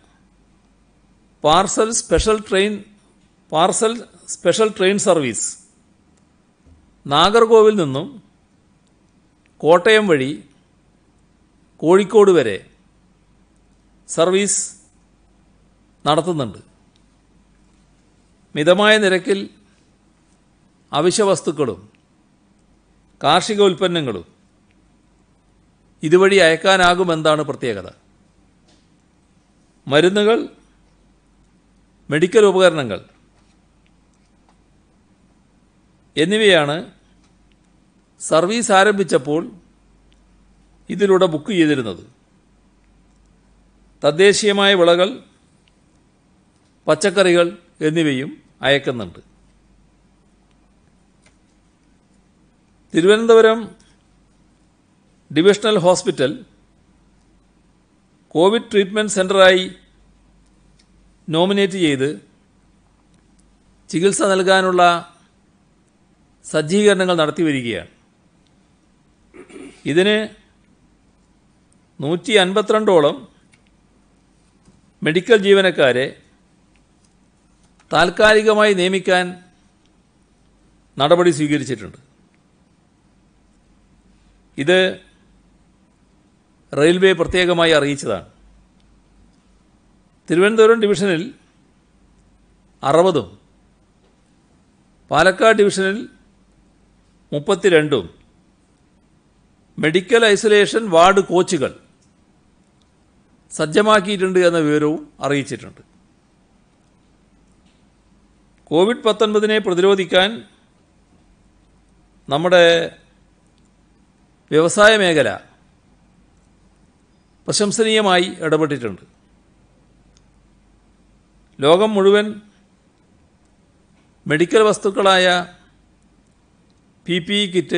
parcel special train parcel special train service Nagercoil നിന്നും കോട്ടയം വഴി കോഴിക്കോട് വരെ സർവീസ് നടത്തുന്നുണ്ട് മിതമായ നിരക്കിൽ അവശ്യവസ്തുക്കളും കാർഷിക ഉൽപ്പന്നങ്ങളും ഇതുവഴി അയക്കാനാകുമെന്താണ് പ്രത്യേകത മരുന്നുകൾ മെഡിക്കൽ ഉപകരണങ്ങൾ എന്നിവയാണ് സർവീസ് ആരംഭിച്ചപ്പോൾ ഇതിലൂടെ ബുക്ക് ചെയ്തിരുന്നത് തദ്ദേശീയമായ വിളകൾ പച്ചക്കറികൾ എന്നിവയും അയക്കുന്നുണ്ട് Thiruvananthapuram divisional hospital covid treatment സെൻ്ററായി നോമിനേറ്റ് ചെയ്ത് ചികിത്സ നൽകാനുള്ള സജ്ജീകരണങ്ങൾ നടത്തി വരികയാണ് ഇതിന് നൂറ്റി അൻപത്തിരണ്ടോളം മെഡിക്കൽ ജീവനക്കാരെ താൽക്കാലികമായി നിയമിക്കാൻ നടപടി സ്വീകരിച്ചിട്ടുണ്ട് ഇത് റെയിൽവേ പ്രത്യേകമായി അറിയിച്ചതാണ് തിരുവനന്തപുരം ഡിവിഷനിൽ അറുപതും പാലക്കാട് ഡിവിഷനിൽ മുപ്പത്തിരണ്ടും മെഡിക്കൽ ഐസൊലേഷൻ വാർഡ് കോച്ചുകൾ സജ്ജമാക്കിയിട്ടുണ്ട് എന്ന വിവരവും അറിയിച്ചിട്ടുണ്ട് കോവിഡ് പത്തൊൻപതിനെ പ്രതിരോധിക്കാൻ നമ്മുടെ വ്യവസായ മേഖല പ്രശംസനീയമായി ഇടപെട്ടിട്ടുണ്ട് ലോകം മുഴുവൻ മെഡിക്കൽ വസ്തുക്കളായ P P E kit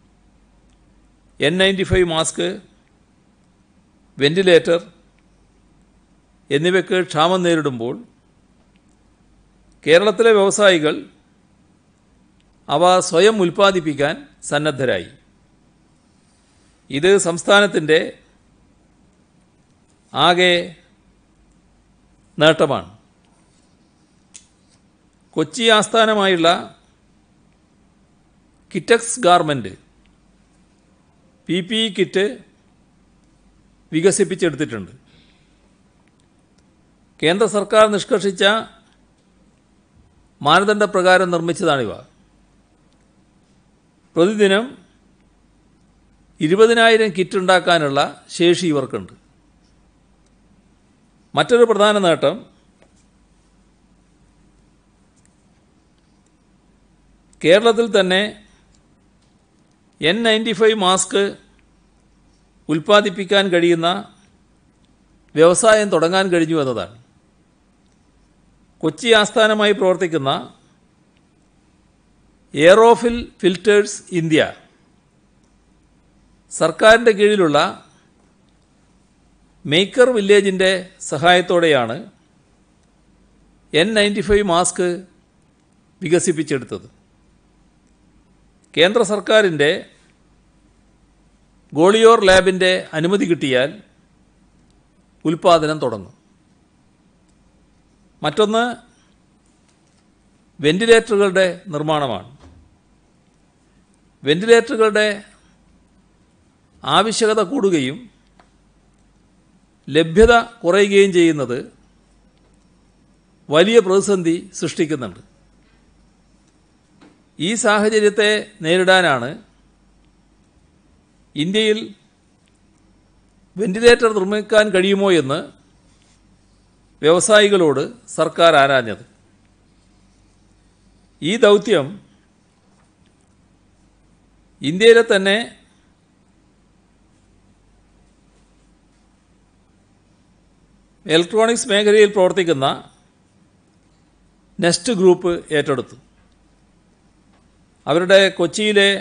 N ninety five mask ventilator എന്നിവയ്ക്ക് ക്ഷാമം നേരിടുമ്പോൾ കേരളത്തിലെ വ്യവസായികൾ അവ സ്വയം ഉൽപ്പാദിപ്പിക്കാൻ സന്നദ്ധരായി ഇത് സംസ്ഥാനത്തിൻ്റെ ആകെ നേട്ടമാണ് കൊച്ചി ആസ്ഥാനമായുള്ള Kitex garment P P E kit വികസിപ്പിച്ചെടുത്തിട്ടുണ്ട് കേന്ദ്ര സർക്കാർ നിഷ്കർഷിച്ച മാനദണ്ഡപ്രകാരം നിർമ്മിച്ചതാണിവ പ്രതിദിനം ഇരുപതിനായിരം കിറ്റ് ഉണ്ടാക്കാനുള്ള ശേഷി ഇവർക്കുണ്ട് മറ്റൊരു പ്രധാന നേട്ടം കേരളത്തിൽ തന്നെ എൻ നയൻറ്റി ഫൈവ് മാസ്ക് ഉൽപ്പാദിപ്പിക്കാൻ കഴിയുന്ന വ്യവസായം തുടങ്ങാൻ കഴിഞ്ഞു എന്നതാണ് കൊച്ചി ആസ്ഥാനമായി പ്രവർത്തിക്കുന്ന എയറോഫിൽ ഫിൽറ്റേഴ്സ് ഇന്ത്യ സർക്കാരിൻ്റെ കീഴിലുള്ള മേക്കർ വില്ലേജിൻ്റെ സഹായത്തോടെയാണ് എൻ നയൻറ്റി ഫൈവ് മാസ്ക് വികസിപ്പിച്ചെടുത്തത് കേന്ദ്ര സർക്കാരിൻ്റെ ഗോളിയോർ ലാബിൻ്റെ അനുമതി കിട്ടിയാൽ ഉൽപ്പാദനം തുടങ്ങും മറ്റൊന്ന് വെന്റിലേറ്ററുകളുടെ നിർമ്മാണമാണ് വെന്റിലേറ്ററുകളുടെ ആവശ്യകത കൂടുകയും ലഭ്യത കുറയുകയും ചെയ്യുന്നത് വലിയ പ്രതിസന്ധി സൃഷ്ടിക്കുന്നുണ്ട് ഈ സാഹചര്യത്തെ നേരിടാനാണ് ഇന്ത്യയിൽ വെന്റിലേറ്റർ നിർമ്മിക്കാൻ കഴിയുമോ എന്ന് വ്യവസായികളോട് സർക്കാർ ആരാഞ്ഞത് ഈ ദൗത്യം ഇന്ത്യയിലെ തന്നെ ഇലക്ട്രോണിക്സ് മേഖലയിൽ പ്രവർത്തിക്കുന്ന നെസ്റ്റ് ഗ്രൂപ്പ് ഏറ്റെടുത്തു അവരുടെ കൊച്ചിയിലെ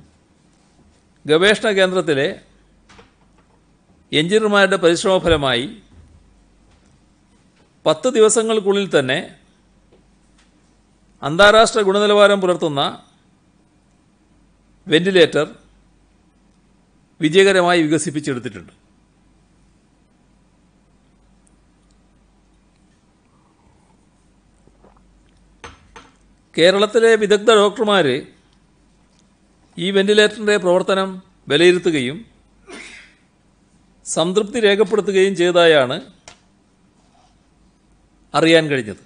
ഗവേഷണ കേന്ദ്രത്തിലെ എഞ്ചിനീയർമാരുടെ പരിശ്രമഫലമായി പത്ത് ദിവസങ്ങൾക്കുള്ളിൽ തന്നെ അന്താരാഷ്ട്ര ഗുണനിലവാരം പുലർത്തുന്ന വെന്റിലേറ്റർ വിജയകരമായി വികസിപ്പിച്ചെടുത്തിട്ടുണ്ട് കേരളത്തിലെ വിദഗ്ധ ഡോക്ടർമാർ ഈ വെന്റിലേറ്ററിൻ്റെ പ്രവർത്തനം വിലയിരുത്തുകയും സംതൃപ്തി രേഖപ്പെടുത്തുകയും ചെയ്തതായാണ് അറിയാൻ കഴിഞ്ഞത്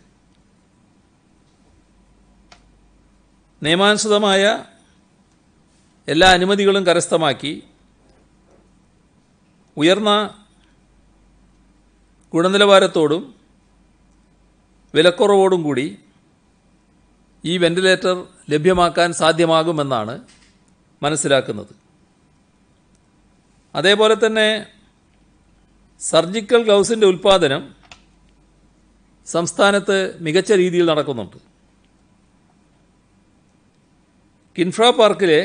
നിയമാനുസൃതമായ എല്ലാ അനുമതികളും കരസ്ഥമാക്കി ഉയർന്ന ഗുണനിലവാരത്തോടും വിലക്കുറവോടും കൂടി ഈ വെന്റിലേറ്റർ ലഭ്യമാക്കാൻ സാധ്യമാകുമെന്നാണ് മനസ്സിലാക്കുന്നത് അതേപോലെ തന്നെ സർജിക്കൽ ഗ്ലൗസിൻ്റെ ഉൽപ്പാദനം സംസ്ഥാനത്ത് മികച്ച രീതിയിൽ നടക്കുന്നുണ്ട് കിൻഫ്ര പാർക്കിലെ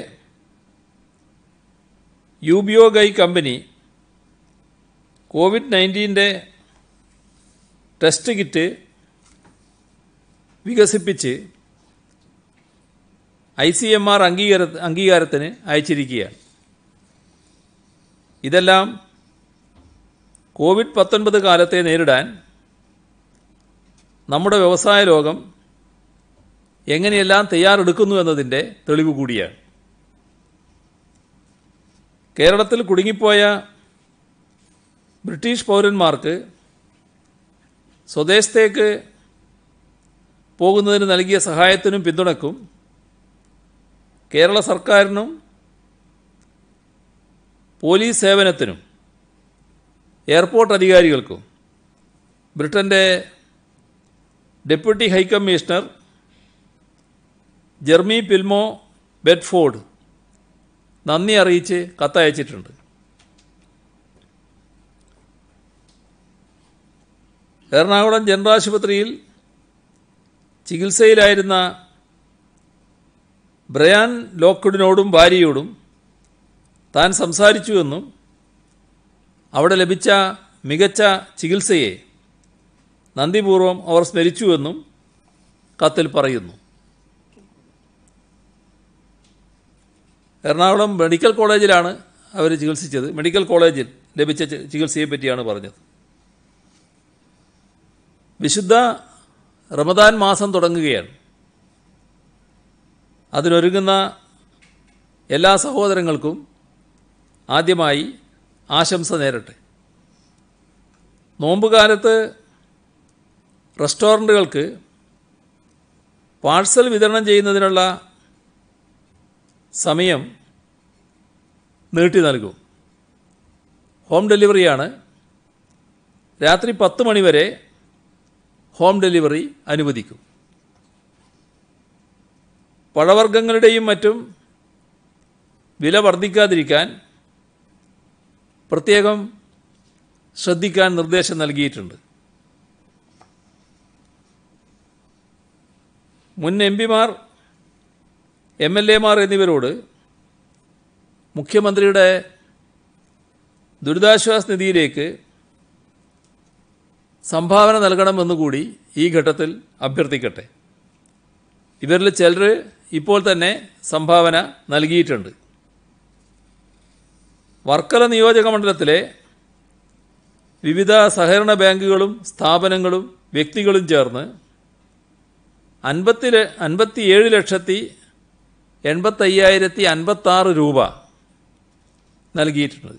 യൂബിയോ ഗൈ കമ്പനി കോവിഡ് നയൻറ്റീൻ്റെ ടെസ്റ്റ് കിറ്റ് വികസിപ്പിച്ച് ഐ സി എം ആർ അംഗീകാര അംഗീകാരത്തിന് അയച്ചിരിക്കുകയാണ് ഇതെല്ലാം കോവിഡ് പത്തൊൻപത് കാലത്തെ നേരിടാൻ നമ്മുടെ വ്യവസായ ലോകം എങ്ങനെയെല്ലാം തയ്യാറെടുക്കുന്നു എന്നതിൻ്റെ തെളിവ് കൂടിയാണ് കേരളത്തിൽ കുടുങ്ങിപ്പോയ ബ്രിട്ടീഷ് പൗരന്മാർക്ക് സ്വദേശത്തേക്ക് പോകുന്നതിന് നൽകിയ സഹായത്തിനും പിന്തുണക്കും കേരള സർക്കാരിനും പോലീസ് സേവനത്തിനും എയർപോർട്ട് അധികാരികൾക്കും ബ്രിട്ടൻ്റെ deputy high commissioner Jeremy Pilmore Bedford നന്ദി അറിയിച്ച് കത്തയച്ചിട്ടുണ്ട് എറണാകുളം ജനറൽ ആശുപത്രിയിൽ ചികിത്സയിലായിരുന്ന ബ്രയാൻ ലോക്ക്വുഡിനോടും ഭാര്യയോടും താൻ സംസാരിച്ചുവെന്നും അവിടെ ലഭിച്ച മികച്ച ചികിത്സയെ നന്ദിപൂർവം അവർ സ്മരിച്ചുവെന്നും കത്തിൽ പറയുന്നു എറണാകുളം മെഡിക്കൽ കോളേജിലാണ് അവർ ചികിത്സിച്ചത് മെഡിക്കൽ കോളേജിൽ ലഭിച്ച ചി- ചികിത്സയെ പറ്റിയാണ് പറഞ്ഞത് വിശുദ്ധ റമദാൻ മാസം തുടങ്ങുകയാണ് അതിനൊരുങ്ങുന്ന എല്ലാ സഹോദരങ്ങൾക്കും ആദ്യമായി ആശംസ നേരട്ടെ നോമ്പുകാലത്ത് റെസ്റ്റോറൻറ്റുകൾക്ക് പാഴ്സൽ വിതരണം ചെയ്യുന്നതിനുള്ള സമയം നീട്ടി നൽകും ഹോം ഡെലിവറിയാണ് രാത്രി പത്ത് മണി വരെ ഹോം ഡെലിവറി അനുവദിക്കും പഴവർഗ്ഗങ്ങളുടെയും മറ്റും വില വർദ്ധിക്കാതിരിക്കാൻ പ്രത്യേകം ശ്രദ്ധിക്കാൻ നിർദ്ദേശം നൽകിയിട്ടുണ്ട് മുൻ എം പിമാർ എം എൽ എമാർ എന്നിവരോട് മുഖ്യമന്ത്രിയുടെ ദുരിതാശ്വാസ നിധിയിലേക്ക് സംഭാവന നൽകണമെന്നുകൂടി ഈ ഘട്ടത്തിൽ അഭ്യർത്ഥിക്കട്ടെ ഇവരിൽ ചിലർ ഇപ്പോൾ തന്നെ സംഭാവന നൽകിയിട്ടുണ്ട് വർക്കല നിയോജക മണ്ഡലത്തിലെ വിവിധ സഹകരണ ബാങ്കുകളും സ്ഥാപനങ്ങളും വ്യക്തികളും ചേർന്ന് അൻപത്തി അൻപത്തിയേഴ് ലക്ഷത്തി എൺപത്തയ്യായിരത്തി അൻപത്താറ് രൂപ നൽകിയിട്ടുണ്ട്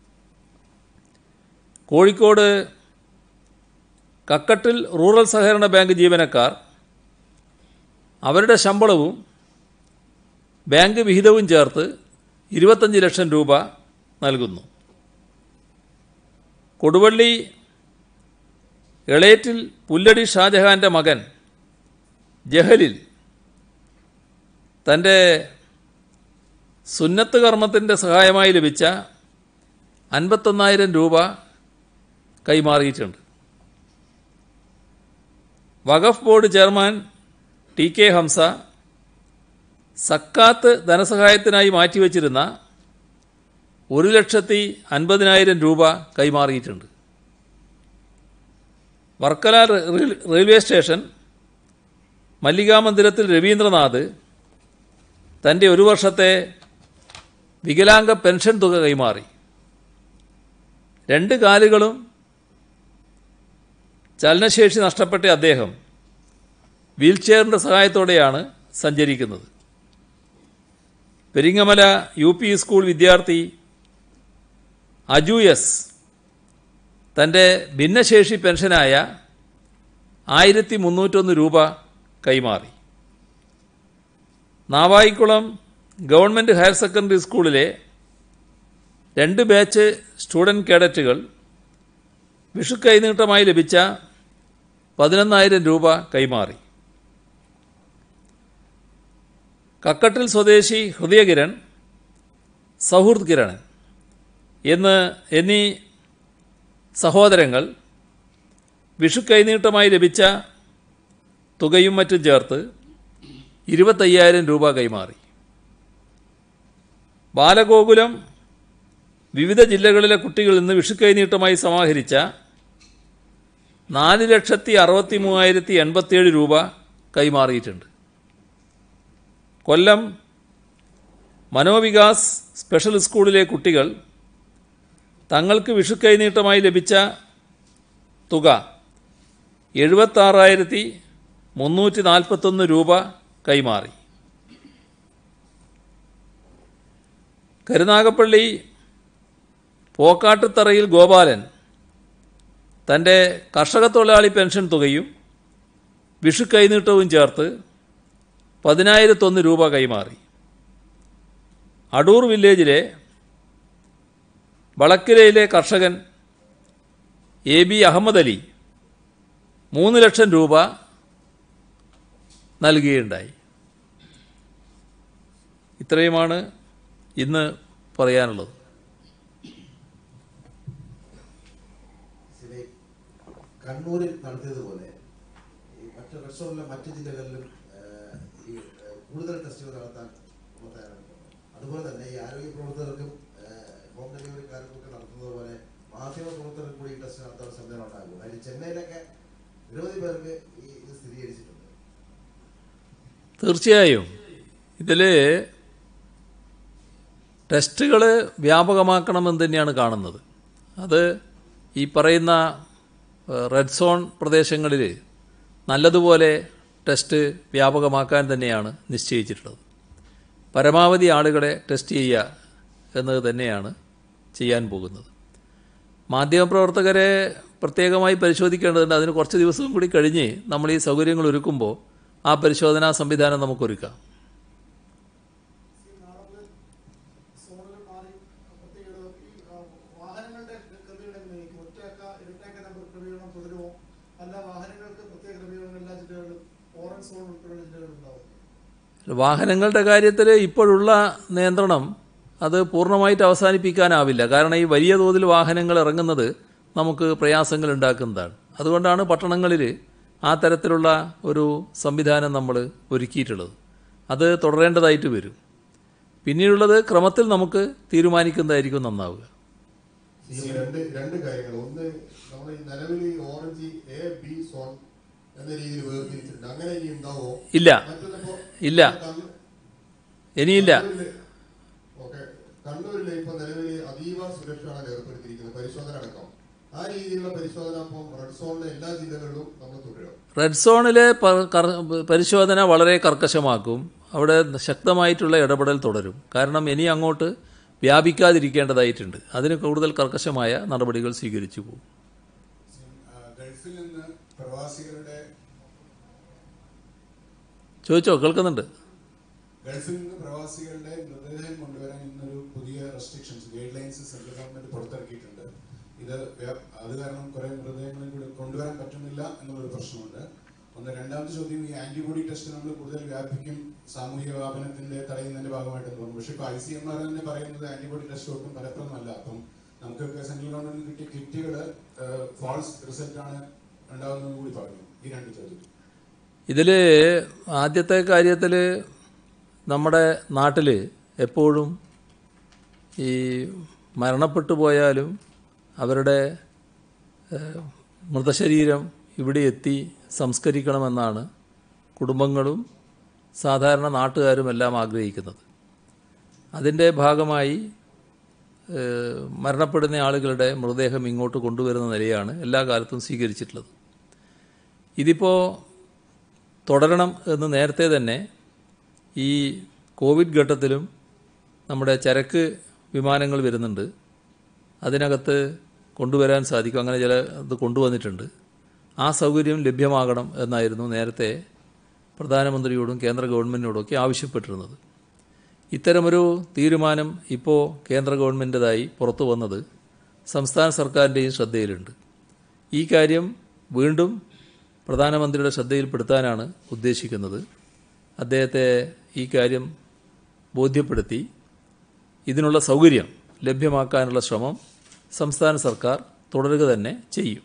കോഴിക്കോട് കക്കട്ടിൽ റൂറൽ സഹകരണ ബാങ്ക് ജീവനക്കാർ അവരുടെ ശമ്പളവും ബാങ്ക് വിഹിതവും ചേർത്ത് ഇരുപത്തഞ്ച് ലക്ഷം രൂപ നൽകുന്നു കൊടുവള്ളി എളേറ്റിൽ പുല്ലടി ഷാജഹാൻ്റെ മകൻ ജഹലിൽ തൻ്റെ സുന്നത്ത് കർമ്മത്തിൻ്റെ സഹായമായി ലഭിച്ച അൻപത്തൊന്നായിരം രൂപ കൈമാറിയിട്ടുണ്ട് വഖഫ് ബോർഡ് ചെയർമാൻ ടി കെ ഹംസ സക്കാത്ത് ധനസഹായത്തിനായി മാറ്റിവെച്ചിരുന്ന ഒരു ലക്ഷത്തി അൻപതിനായിരം രൂപ കൈമാറിയിട്ടുണ്ട് Varkala rail- railway station Mallika മന്ദിരത്തിൽ രവീന്ദ്രനാഥ് തൻ്റെ ഒരു വർഷത്തെ വികലാംഗ പെൻഷൻ തുക കൈമാറി രണ്ട് കാലുകളും ചലനശേഷി നഷ്ടപ്പെട്ട അദ്ദേഹം വീൽചെയറിൻ്റെ സഹായത്തോടെയാണ് സഞ്ചരിക്കുന്നത് പെരിങ്ങമല യു പി സ്കൂൾ വിദ്യാർത്ഥി അജു എസ് തൻ്റെ ഭിന്നശേഷി പെൻഷനായ ആയിരത്തി മുന്നൂറ്റൊന്ന് രൂപ കൈമാറി നാവായിക്കുളം ഗവൺമെൻറ് ഹയർ സെക്കൻഡറി സ്കൂളിലെ രണ്ട് ബാച്ച് സ്റ്റുഡൻറ് കേഡറ്റുകൾ വിഷു കൈനീട്ടമായി ലഭിച്ച പതിനൊന്നായിരം രൂപ കൈമാറി കക്കട്ടിൽ സ്വദേശി ഹൃദയകിരൺ സൗഹൃദ് കിരൺ എന്ന് എന്നീ സഹോദരങ്ങൾ വിഷു കൈനീട്ടമായി ലഭിച്ച തുകയും മറ്റും ചേർത്ത് ഇരുപത്തയ്യായിരം രൂപ കൈമാറി ബാലഗോകുലം വിവിധ ജില്ലകളിലെ കുട്ടികളിൽ നിന്ന് വിഷു കൈനീട്ടമായി സമാഹരിച്ച നാല് ലക്ഷത്തി അറുപത്തി മൂവായിരത്തി എൺപത്തിയേഴ് രൂപ കൈമാറിയിട്ടുണ്ട് കൊല്ലം മനോവികാസ് സ്പെഷ്യൽ സ്കൂളിലെ കുട്ടികൾ തങ്ങൾക്ക് വിഷു കൈനീട്ടമായി ലഭിച്ച തുക എഴുപത്താറായിരത്തി മുന്നൂറ്റി നാൽപ്പത്തൊന്ന് രൂപ കൈമാറി കരുനാഗപ്പള്ളി പോക്കാട്ടുത്തറയിൽ ഗോപാലൻ തൻ്റെ കർഷക തൊഴിലാളി പെൻഷൻ തുകയും വിഷു കൈനീട്ടവും ചേർത്ത് പതിനായിരത്തൊന്ന് രൂപ കൈമാറി അടൂർ വില്ലേജിലെ വളക്കിലയിലെ കർഷകൻ എ ബി അഹമ്മദ് അലി മൂന്ന് ലക്ഷം രൂപ നൽകുകയുണ്ടായി ഇത്രയുമാണ് ഇന്ന് പറയാനുള്ളത് ശരി കണ്ണൂരിൽ നടത്തിയതുപോലെ ഈ മറ്റ് റെസ്റ്റോറൻറ്റിലെ മറ്റ് ജില്ലകളിലും ആ, ഈ ആ, കൂടുതൽ ടെസ്റ്റുകൾ നടത്താൻ ഉള്ള തയ്യാറെടുപ്പുണ്ട് അതുപോലെ തന്നെ ഈ ആരോഗ്യ പ്രവർത്തകർക്കും ഏഹ്, ഹോം ഡെലിവറിക്കാർക്കും ഒക്കെ നടത്തുന്നത് പോലെ മാധ്യമ പ്രവർത്തകർക്കും കൂടി ഈ ടെസ്റ്റ് നടത്താൻ സംവിധാനം ഉണ്ടാകും അതിൽ ചെന്നൈയിലൊക്കെ നിരവധി പേർക്ക് ഈ ഇത് സ്ഥിരീകരിച്ചിട്ടുണ്ട് തീർച്ചയായും ഇതിൽ ടെസ്റ്റുകൾ വ്യാപകമാക്കണമെന്ന് തന്നെയാണ് കാണുന്നത് അത് ഈ പറയുന്ന ഏഹ്, റെഡ് സോൺ പ്രദേശങ്ങളിൽ നല്ലതുപോലെ ടെസ്റ്റ് വ്യാപകമാക്കാൻ തന്നെയാണ് നിശ്ചയിച്ചിട്ടുള്ളത് പരമാവധി ആളുകളെ ടെസ്റ്റ് ചെയ്യുക എന്നത് തന്നെയാണ് ചെയ്യാൻ പോകുന്നത് മാധ്യമപ്രവർത്തകരെ പ്രത്യേകമായി പരിശോധിക്കേണ്ടതുണ്ട് അതിന് കുറച്ച് ദിവസം കൂടി കഴിഞ്ഞ് നമ്മൾ ഈ സൗകര്യങ്ങൾ ഒരുക്കുമ്പോൾ ആ പരിശോധനാ സംവിധാനം നമുക്കൊരുക്കാം ഈ നാളെ സോണുകൾ മാറി പ്രത്യേക ഈ ആ, വാഹനങ്ങളുടെ ക്രമീകരണം എങ്ങനെയായിരിക്കും ഒറ്റയക്ക ഇരട്ടയക്ക നമ്പർ ക്രമീകരണം തുടരുമോ അല്ല വാഹനങ്ങൾക്ക് പ്രത്യേക ക്രമീകരണം എല്ലാ ജില്ലകളിലും ഓറഞ്ച് സോൺ ഉൾപ്പെടെയുള്ള ജില്ലകളിൽ ഉണ്ടാവും വാഹനങ്ങളുടെ കാര്യത്തിൽ ഇപ്പോഴുള്ള നിയന്ത്രണം അത് പൂർണ്ണമായിട്ട് അവസാനിപ്പിക്കാനാവില്ല കാരണം ഈ വലിയ തോതിൽ വാഹനങ്ങൾ ഇറങ്ങുന്നത് നമുക്ക് പ്രയാസങ്ങൾ ഉണ്ടാക്കുന്നതാണ് അതുകൊണ്ടാണ് പട്ടണങ്ങളിൽ ആ തരത്തിലുള്ള ഒരു സംവിധാനം നമ്മൾ ഒരുക്കിയിട്ടുള്ളത് അത് തുടരേണ്ടതായിട്ട് വരും പിന്നീടുള്ളത് ക്രമത്തിൽ നമുക്ക് തീരുമാനിക്കുന്നതായിരിക്കും നന്നാവുക ഈ രണ്ട് രണ്ട് കാര്യങ്ങൾ ഒന്ന് നമ്മൾ ഈ നിലവിൽ ഈ ഓറഞ്ച് എ ബി സോൺ എന്ന രീതിയിൽ വേർതിരിച്ചിട്ടുണ്ട് അങ്ങനെ ഇനി ഉണ്ടാവോ ഇല്ല മറ്റൊന്നിപ്പോ ഇല്ല കണ്ണൂ- ഇനിയില്ല കണ്ണൂരില് ഓക്കെ കണ്ണൂരിൽ ഇപ്പൊ നിലവിൽ അതീവ സുരക്ഷയാണ് ഏർപ്പെടുത്തിയിരിക്കുന്നത് പരിശോധന അടക്കം ആ രീതിയിലുള്ള പരിശോധന ഇപ്പം റെഡ് സോണിലെ എല്ലാ ജില്ലകളിലും നമ്മൾ തുടരും റെഡ് സോണിലെ പ- കർ- പരിശോധന വളരെ കർക്കശമാക്കും അവിടെ ശക്തമായിട്ടുള്ള ഇടപെടൽ തുടരും കാരണം ഇനി അങ്ങോട്ട് വ്യാപിക്കാതിരിക്കേണ്ടതായിട്ടുണ്ട് അതിന് കൂടുതൽ കർക്കശമായ നടപടികൾ സ്വീകരിച്ചു പോകും ആ, ഗൾഫിൽ നിന്ന് പ്രവാസികളുടെ ചോദിച്ചോ കേൾക്കുന്നുണ്ട് ഗൾഫിൽ നിന്ന് പ്രവാസികളുടെ മൃതദേഹം കൊണ്ടുവരാൻ ഇന്നൊരു പുതിയ restrictions guidelines central government പുറത്തിറക്കിയിട്ടുണ്ട് ഇത് വ്യാപ- അത് കാരണം കുറെ മൃതദേഹങ്ങളും കൂടി കൊണ്ടുവരാൻ പറ്റുന്നില്ല എന്നുള്ളൊരു പ്രശ്നമുണ്ട് ഒന്ന് രണ്ടാമത്തെ ചോദ്യം ഈ ആന്റിബോഡി ടെസ്റ്റ് നമ്മൾ കൂടുതൽ വ്യാപിക്കും സാമൂഹിക വ്യാപനത്തിന്റെ തടയുന്നതിന്റെ ഭാഗമായിട്ടെന്ന് പറഞ്ഞു പക്ഷേ ഇപ്പോൾ ഐ സി എം ആർ തന്നെ പറയുന്നത് ആന്റിബോഡി ടെസ്റ്റ് ഒട്ടും ഫലപ്രദമല്ല അപ്പം നമുക്കൊക്കെ സെൻട്രൽ ഗവൺമെന്റ് കിട്ടിയ കിറ്റുകൾ ഫാൾസ് റിസൾട്ട് ആണ് ഉണ്ടാകുന്നത് കൂടി പറഞ്ഞു ഈ രണ്ട് ചോദ്യം ഇതിൽ ആദ്യത്തെ കാര്യത്തിൽ നമ്മുടെ നാട്ടിൽ എപ്പോഴും ഈ മരണപ്പെട്ടു പോയാലും അവരുടെ ഏഹ്, മൃതശരീരം ഇവിടെ എത്തി സംസ്കരിക്കണമെന്നാണ് കുടുംബങ്ങളും സാധാരണ നാട്ടുകാരും എല്ലാം ആഗ്രഹിക്കുന്നത് അതിൻ്റെ ഭാഗമായി ഏഹ്, മരണപ്പെടുന്ന ആളുകളുടെ മൃതദേഹം ഇങ്ങോട്ട് കൊണ്ടുവരുന്ന നിലയാണ് എല്ലാ കാലത്തും സ്വീകരിച്ചിട്ടുള്ളത് ഇതിപ്പോൾ തുടരണം എന്ന് നേരത്തെ തന്നെ ഈ കോവിഡ് ഘട്ടത്തിലും നമ്മുടെ ചരക്ക് വിമാനങ്ങൾ വരുന്നുണ്ട് അതിനകത്ത് കൊണ്ടുവരാൻ സാധിക്കും അങ്ങനെ ചില ഇത് കൊണ്ടുവന്നിട്ടുണ്ട് ആ സൗകര്യം ലഭ്യമാകണം എന്നായിരുന്നു നേരത്തെ പ്രധാനമന്ത്രിയോടും കേന്ദ്ര ഗവൺമെൻറ്റിനോടും ഒക്കെ ആവശ്യപ്പെട്ടിരുന്നത് ഇത്തരമൊരു തീരുമാനം ഇപ്പോൾ കേന്ദ്ര ഗവൺമെൻറ്റേതായി പുറത്തു വന്നത് സംസ്ഥാന സർക്കാരിൻ്റെയും ശ്രദ്ധയിലുണ്ട് ഈ കാര്യം വീണ്ടും പ്രധാനമന്ത്രിയുടെ ശ്രദ്ധയിൽപ്പെടുത്താനാണ് ഉദ്ദേശിക്കുന്നത് അദ്ദേഹത്തെ ഈ കാര്യം ബോധ്യപ്പെടുത്തി ഇതിനുള്ള സൗകര്യം ലഭ്യമാക്കാനുള്ള ശ്രമം സംസ്ഥാന സർക്കാർ തുടരുക തന്നെ ചെയ്യും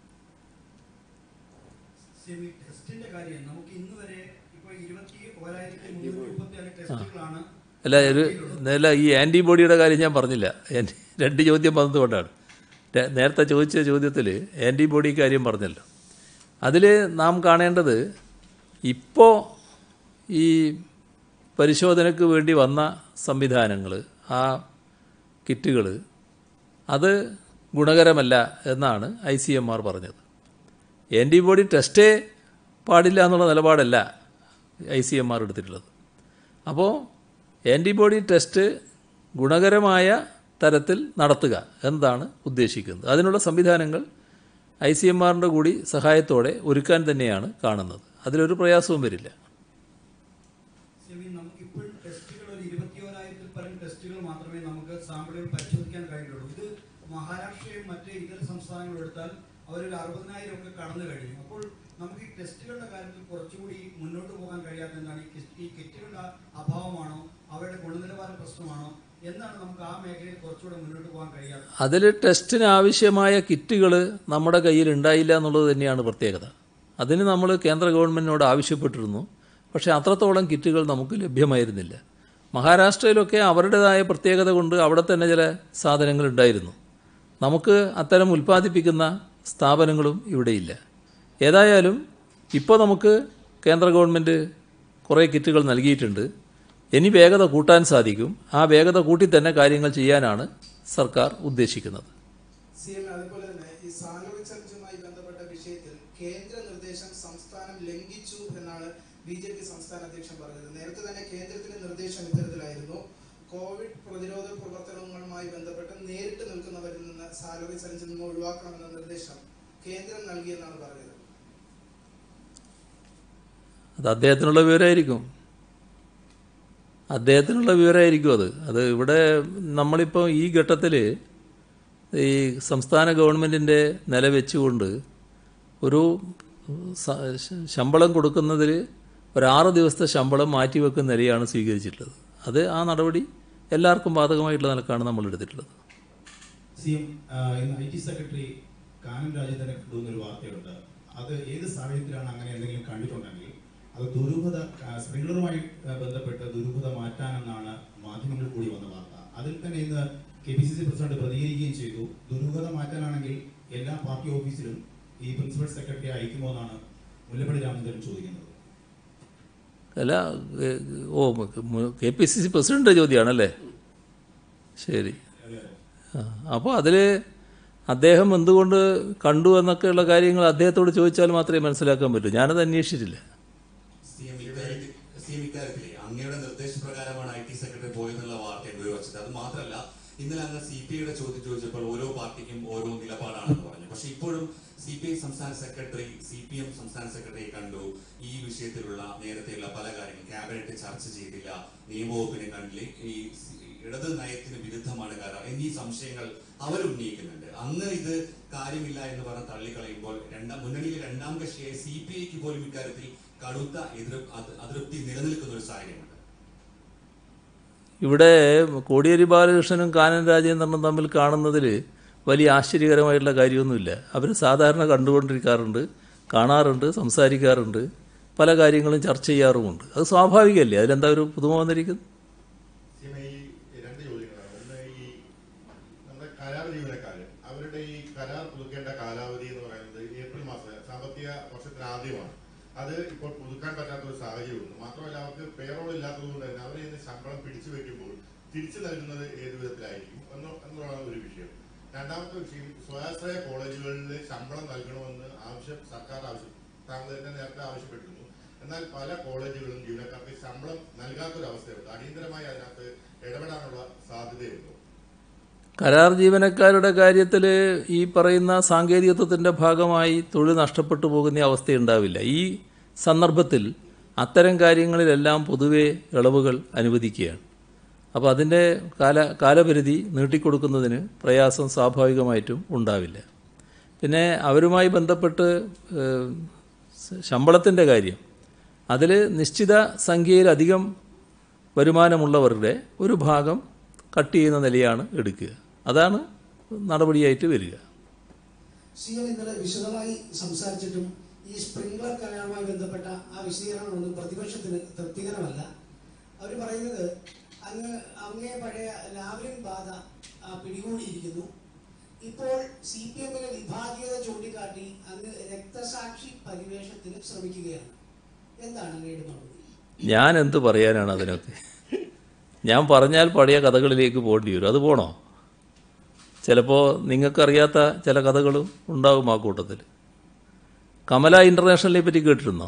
സെമി ടെസ്റ്റിന്റെ കാര്യം നമുക്ക് ഇന്ന് വരെ ഇപ്പൊ ഇരുപത്തി ഓരായിരത്തി മുന്നൂറ്റി മുപ്പത്തി ഏഴ് ടെസ്റ്റുകളാണ് അല്ല ഒരു അല്ല ഈ ആൻറ്റിബോഡിയുടെ കാര്യം ഞാൻ പറഞ്ഞില്ല എൻ്റെ രണ്ട് ചോദ്യം വന്നതുകൊണ്ടാണ് ര- നേരത്തെ ചോദിച്ച ചോദ്യത്തിൽ ആൻറ്റിബോഡി കാര്യം പറഞ്ഞല്ലോ അതിൽ നാം കാണേണ്ടത് ഇപ്പോൾ ഈ പരിശോധനയ്ക്ക് വേണ്ടി വന്ന സംവിധാനങ്ങൾ ആ കിറ്റുകൾ അത് ഗുണകരമല്ല എന്നാണ് ഐ സി എം ആർ പറഞ്ഞത് ആൻറ്റിബോഡി ടെസ്റ്റേ പാടില്ല എന്നുള്ള നിലപാടല്ല ഐ സി എം ആർ എടുത്തിട്ടുള്ളത് അപ്പോൾ ആൻറ്റിബോഡി ടെസ്റ്റ് ഗുണകരമായ തരത്തിൽ നടത്തുക എന്നതാണ് ഉദ്ദേശിക്കുന്നത് അതിനുള്ള സംവിധാനങ്ങൾ ഐ സി എം ആറിൻ്റെ കൂടി സഹായത്തോടെ ഒരുക്കാൻ തന്നെയാണ് കാണുന്നത് അതിലൊരു പ്രയാസവും വരില്ല സെമി നമുക്ക് ഇപ്പോഴും ടെസ്റ്റുകൾ ഒരു ഇരുപത്തി ഓരായിരത്തിൽ പരം ടെസ്റ്റുകൾ മാത്രമേ നമുക്ക് സാമ്പിളുകൾ പരിശോധിക്കാൻ കഴിയുള്ളൂ ഇത് മഹാരാഷ്ട്രയും മറ്റ് ഇതര സംസ്ഥാനങ്ങളും എടുത്താൽ അവരൊരു അറുപതിനായിരം ഒക്കെ കടന്നു കഴിഞ്ഞു അപ്പോൾ നമുക്ക് ഈ ടെസ്റ്റുകളുടെ കാര്യത്തിൽ കുറച്ചുകൂടി മുന്നോട്ട് പോകാൻ കഴിയാത്ത എന്താണ് ഈ കിറ്റ്- ഈ കിറ്റുകളുടെ അഭാവമാണോ അവരുടെ ഗുണനിലവാര പ്രശ്നമാണോ എന്നാണ് നമുക്ക് ആ മേഖലയിൽ കുറച്ചുകൂടെ മുന്നോട്ട് പോകാൻ കഴിയാത്തത് അതിൽ ടെസ്റ്റിന് ആവശ്യമായ കിറ്റുകൾ നമ്മുടെ കയ്യിൽ ഉണ്ടായില്ല എന്നുള്ളത് തന്നെയാണ് പ്രത്യേകത അതിന് നമ്മൾ കേന്ദ്ര ഗവൺമെൻറ്റിനോട് ആവശ്യപ്പെട്ടിരുന്നു പക്ഷേ അത്രത്തോളം കിറ്റുകൾ നമുക്ക് ലഭ്യമായിരുന്നില്ല മഹാരാഷ്ട്രയിലൊക്കെ അവരുടേതായ പ്രത്യേകത കൊണ്ട് അവിടെ തന്നെ ചില സാധനങ്ങൾ ഉണ്ടായിരുന്നു നമുക്ക് അത്തരം ഉൽപ്പാദിപ്പിക്കുന്ന സ്ഥാപനങ്ങളും ഇവിടെയില്ല ഏതായാലും ഇപ്പോൾ നമുക്ക് കേന്ദ്ര ഗവൺമെൻറ് കുറേ കിറ്റുകൾ നൽകിയിട്ടുണ്ട് ഇനി വേഗത കൂട്ടാൻ സാധിക്കും ആ വേഗത കൂട്ടി തന്നെ കാര്യങ്ങൾ ചെയ്യാനാണ് സർക്കാർ ഉദ്ദേശിക്കുന്നത് സി എം അതുപോലെ തന്നെ ഈ സാലറി ചലഞ്ചുമായി ബന്ധപ്പെട്ട വിഷയത്തിൽ കേന്ദ്ര നിർദ്ദേശം സംസ്ഥാനം ലംഘിച്ചു എന്നാണ് ബി ജെ പി സംസ്ഥാന അധ്യക്ഷൻ പറഞ്ഞത് നേരത്തെ തന്നെ കേന്ദ്രത്തിന്റെ നിർദ്ദേശം ഇത്തരത്തിലായിരുന്നു കോവിഡ് പ്രതിരോധ പ്രവർത്തനങ്ങളുമായി ബന്ധപ്പെട്ട് നേരിട്ട് നിൽക്കുന്നവരിൽ നിന്ന് സാലറി ചലഞ്ചിൽ നിന്ന് ഒഴിവാക്കണമെന്ന നിർദ്ദേശം കേന്ദ്രം നൽകിയെന്നാണ് പറഞ്ഞത് അത് അദ്ദേഹത്തിനുള്ള വിവരമായിരിക്കും അദ്ദേഹത്തിനുള്ള വിവരമായിരിക്കും അത് അത് ഇവിടെ നമ്മളിപ്പോൾ ഈ ഘട്ടത്തിൽ ഈ സംസ്ഥാന ഗവൺമെൻറ്റിൻ്റെ നില വെച്ചുകൊണ്ട് ഒരു സ- ശ- ശമ്പളം കൊടുക്കുന്നതിൽ ഒരാറ് ദിവസത്തെ ശമ്പളം മാറ്റിവെക്കുന്ന നിലയാണ് സ്വീകരിച്ചിട്ടുള്ളത് അത് ആ നടപടി എല്ലാവർക്കും ബാധകമായിട്ടുള്ള നിലക്കാണ് നമ്മൾ എടുത്തിട്ടുള്ളത് സി എം ഇന്ന് ഐ ടി സെക്രട്ടറി കാനം രാജേന്ദ്രനെ കൊണ്ടുവന്നൊരു വാർത്തയുണ്ട് അത് ഏത് സാഹചര്യത്തിലാണ് അങ്ങനെ എന്തെങ്കിലും കണ്ടിട്ടുണ്ടെങ്കിൽ അത് ദുരൂഹത ആ, സ്പ്രിംഗ്ലറുമായി ആ, ബന്ധപ്പെട്ട് ദുരൂഹത മാറ്റാനെന്നാണ് മാധ്യമങ്ങളിൽ കൂടി വന്ന വാർത്ത അതിൽ തന്നെ ഇന്ന് K P C C president പ്രതികരിക്കുകയും ചെയ്തു ദുരൂഹത മാറ്റാനാണെങ്കിൽ എല്ലാ പാർട്ടി ഓഫീസിലും ഈ പ്രിൻസിപ്പൽ സെക്രട്ടറി അയക്കുമോ എന്നാണ് മുല്ലപ്പള്ളി രാമചന്ദ്രൻ ചോദിക്കുന്നത് അല്ല ഏ, ഓ K P C C president ചോദ്യമാണല്ലേ ശരി അപ്പോൾ അതിൽ അദ്ദേഹം എന്തുകൊണ്ട് കണ്ടു എന്നൊക്കെയുള്ള കാര്യങ്ങൾ അദ്ദേഹത്തോട് ചോദിച്ചാൽ മാത്രമേ മനസ്സിലാക്കാൻ പറ്റൂ ഞാനത് അന്വേഷിച്ചിട്ടില്ല സി എം ഇക്കാര്യത്തിൽ സി എം ഇക്കാര്യത്തിലെ അങ്ങയുടെ നിർദ്ദേശപ്രകാരമാണ് ഐ ടി സെക്രട്ടറി പോയെന്നുള്ള വാർത്തയുണ്ട് ഒരു വശത്ത് അത് മാത്രമല്ല ഇന്നലെ അങ്ങ് സി പി ഐയുടെ ചോദ്യം ചോദിച്ചപ്പോൾ ഓരോ പാർട്ടിക്കും ഓരോ നിലപാടാണെന്ന് പറഞ്ഞു പക്ഷെ ഇപ്പോഴും സി പി ഐ സംസ്ഥാന സെക്രട്ടറി സി പി എം സംസ്ഥാന സെക്രട്ടറിയെ കണ്ടു ഈ വിഷയത്തിലുള്ള നേരത്തെയുള്ള പല കാര്യങ്ങൾ ക്യാബിനറ്റ് ചർച്ച ചെയ്തില്ല നിയമവകുപ്പിനെ കണ്ടില്ല ഈ സി- ഇടത് നയത്തിന് വിരുദ്ധമാണ് കരാർ എന്നീ സംശയങ്ങൾ അവർ ഉന്നയിക്കുന്നുണ്ട് അങ്ങ് ഇത് കാര്യമില്ല എന്ന് പറഞ്ഞ് തള്ളിക്കളയുമ്പോൾ രണ്ടാം മുന്നണിയിലെ രണ്ടാം കക്ഷിയായ സി പി ഐക്ക് പോലും ഇക്കാര്യത്തിൽ കടുത്ത എതിർ അത്- അതൃപ്തി നിലനിൽക്കുന്ന ഒരു സാഹചര്യമുണ്ട് ഇവിടെ കോടിയേരി ബാലകൃഷ്ണനും കാനൻ രാജേന്ദ്രനും തമ്മിൽ കാണുന്നതിൽ വലിയ ആശ്ചര്യകരമായിട്ടുള്ള കാര്യമൊന്നുമില്ല അവർ സാധാരണ കണ്ടുകൊണ്ടിരിക്കാറുണ്ട് കാണാറുണ്ട് സംസാരിക്കാറുണ്ട് പല കാര്യങ്ങളും ചർച്ച ചെയ്യാറുമുണ്ട് അത് സ്വാഭാവികമല്ലേ അതിലെന്താ ഒരു പുതുമ വന്നിരിക്കുന്നത് സീമ, ഈ രണ്ട് ചോദ്യങ്ങളാണ് ഒന്ന് ഈ നമ്മുടെ കരാർ ജീവനക്കാര് അവരുടെ ഈ കരാർ പുതുക്കേണ്ട കാലാവധി എന്ന് പറയുന്നത് ഏപ്രിൽ മാസം സാമ്പത്തിക വർഷത്തിന് ആദ്യമാണ് അത് ഇപ്പോൾ പുതുക്കാൻ പറ്റാത്ത ഒരു സാഹചര്യമുണ്ട് മാത്രമല്ല അവർക്ക് പേറോൾ ഇല്ലാത്തത് കൊണ്ട് തന്നെ അവരെ ഇന്ന് ശമ്പളം പിടിച്ചു വെക്കുമ്പോൾ തിരിച്ചു നൽകുന്നത് ഏത് വിധത്തിലായിരിക്കും എന്ന് എന്നുള്ളതാണ് ഒരു വിഷയം രണ്ടാമത്തെ വിഷയം സ്വാശ്രയ കോളേജുകളിൽ ശമ്പളം നൽകണമെന്ന് ആവശ്യം സർക്കാർ ആവശ്യം താങ്കൾ തന്നെ നേരത്തെ ആവശ്യപ്പെട്ടിരുന്നു എന്നാൽ പല കോളേജുകളും ജീവനക്കാർക്ക് ശമ്പളം നൽകാത്തൊരവസ്ഥയുണ്ട് അടിയന്തരമായി അതിനകത്ത് ഇടപെടാനുള്ള സാധ്യതയുണ്ടോ കരാർ ജീവനക്കാരുടെ കാര്യത്തിൽ ഈ പറയുന്ന സാങ്കേതികത്വത്തിൻ്റെ ഭാഗമായി തൊഴിൽ നഷ്ടപ്പെട്ടു പോകുന്ന അവസ്ഥയുണ്ടാവില്ല ഈ സന്ദർഭത്തിൽ അത്തരം കാര്യങ്ങളിലെല്ലാം പൊതുവെ ഇളവുകൾ അനുവദിക്കുകയാണ് അപ്പോൾ അതിൻ്റെ കാല കാലപരിധി നീട്ടിക്കൊടുക്കുന്നതിന് പ്രയാസം സ്വാഭാവികമായിട്ടും ഉണ്ടാവില്ല പിന്നെ അവരുമായി ബന്ധപ്പെട്ട് ഏഹ്, ശമ്പളത്തിൻ്റെ കാര്യം അതിൽ നിശ്ചിത സംഖ്യയിലധികം വരുമാനമുള്ളവരുടെ ഒരു ഭാഗം കട്ട് ചെയ്യുന്ന നിലയാണ് എടുക്കുക അതാണ് നടപടിയായിട്ട് വരിക സി എം ഇന്നലെ വിശദമായി സംസാരിച്ചിട്ടും ഈ സ്പ്രിംഗ്ലർ കരാറുമായി ബന്ധപ്പെട്ട ആ വിശദീകരണമൊന്നും പ്രതിപക്ഷത്തിന് തൃപ്തികരമല്ല അവർ പറയുന്നത് അങ്ങ് അങ്ങേ പഴയ ലാവ്ലിൻ ബാധ ആ, പിടികൂടിയിരിക്കുന്നു ഇപ്പോൾ സി പി എമ്മിലെ വിഭാഗീയത ചൂണ്ടിക്കാട്ടി അങ്ങ് രക്തസാക്ഷി പരിവേഷത്തിന് ശ്രമിക്കുകയാണ് എന്താണ് അങ്ങയുടെ മറുപടി ഞാൻ എന്ത് പറയാനാണ് അതിനൊക്കെ ഞാൻ പറഞ്ഞാൽ പഴയ കഥകളിലേക്ക് പോകേണ്ടി വരും അത് പോണോ ചിലപ്പോൾ നിങ്ങൾക്കറിയാത്ത ചില കഥകളും ഉണ്ടാകും ആ കൂട്ടത്തിൽ കമല ഇൻ്റർനാഷണലിനെ പറ്റി കേട്ടിരുന്നോ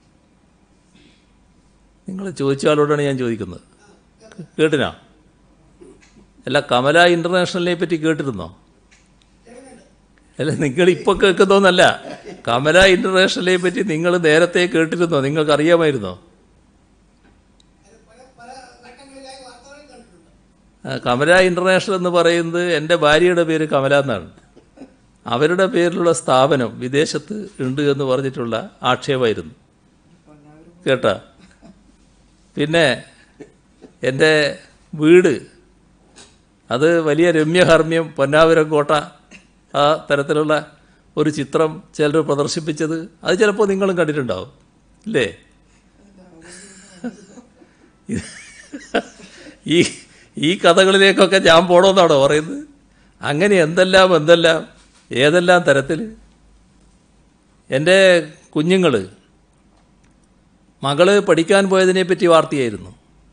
നിങ്ങൾ ചോദിച്ച ആളോടാണ് ഞാൻ ചോദിക്കുന്നത് കേട്ടിനാ അല്ല കമല ഇൻ്റർനാഷണലിനെ പറ്റി കേട്ടിരുന്നോ അല്ല നിങ്ങൾ ഇപ്പോൾ കേൾക്കുന്നോന്നല്ല കമല ഇൻ്റർനാഷണലിനെ പറ്റി നിങ്ങൾ നേരത്തെ കേട്ടിരുന്നോ നിങ്ങൾക്ക് അറിയാമായിരുന്നോ അത് പല പല ഘട്ടങ്ങളിലായി വാർത്തകളിൽ കണ്ടിട്ടുണ്ട് ആ, കമല ഇൻ്റർനാഷണൽ എന്ന് പറയുന്നത് എൻ്റെ ഭാര്യയുടെ പേര് കമല എന്നാണ് അവരുടെ പേരിലുള്ള സ്ഥാപനം വിദേശത്ത് ഉണ്ട് എന്ന് പറഞ്ഞിട്ടുള്ള ആക്ഷേപമായിരുന്നു കേട്ടാ പിന്നെ എൻ്റെ വീട് അത് വലിയ രമ്യഹർമ്മ്യം പൊന്നാപുരം കോട്ട ആ തരത്തിലുള്ള ഒരു ചിത്രം ചിലർ പ്രദർശിപ്പിച്ചത് അത് ചിലപ്പോൾ നിങ്ങളും കണ്ടിട്ടുണ്ടാവും ഇല്ലേ ഈ ഈ കഥകളിലേക്കൊക്കെ ഞാൻ പോണമെന്നാണോ പറയുന്നത് അങ്ങനെ എന്തെല്ലാം എന്തെല്ലാം ഏതെല്ലാം തരത്തിൽ എൻ്റെ കുഞ്ഞുങ്ങൾ മകള് പഠിക്കാൻ പോയതിനെ പറ്റി വാർത്തയായിരുന്നു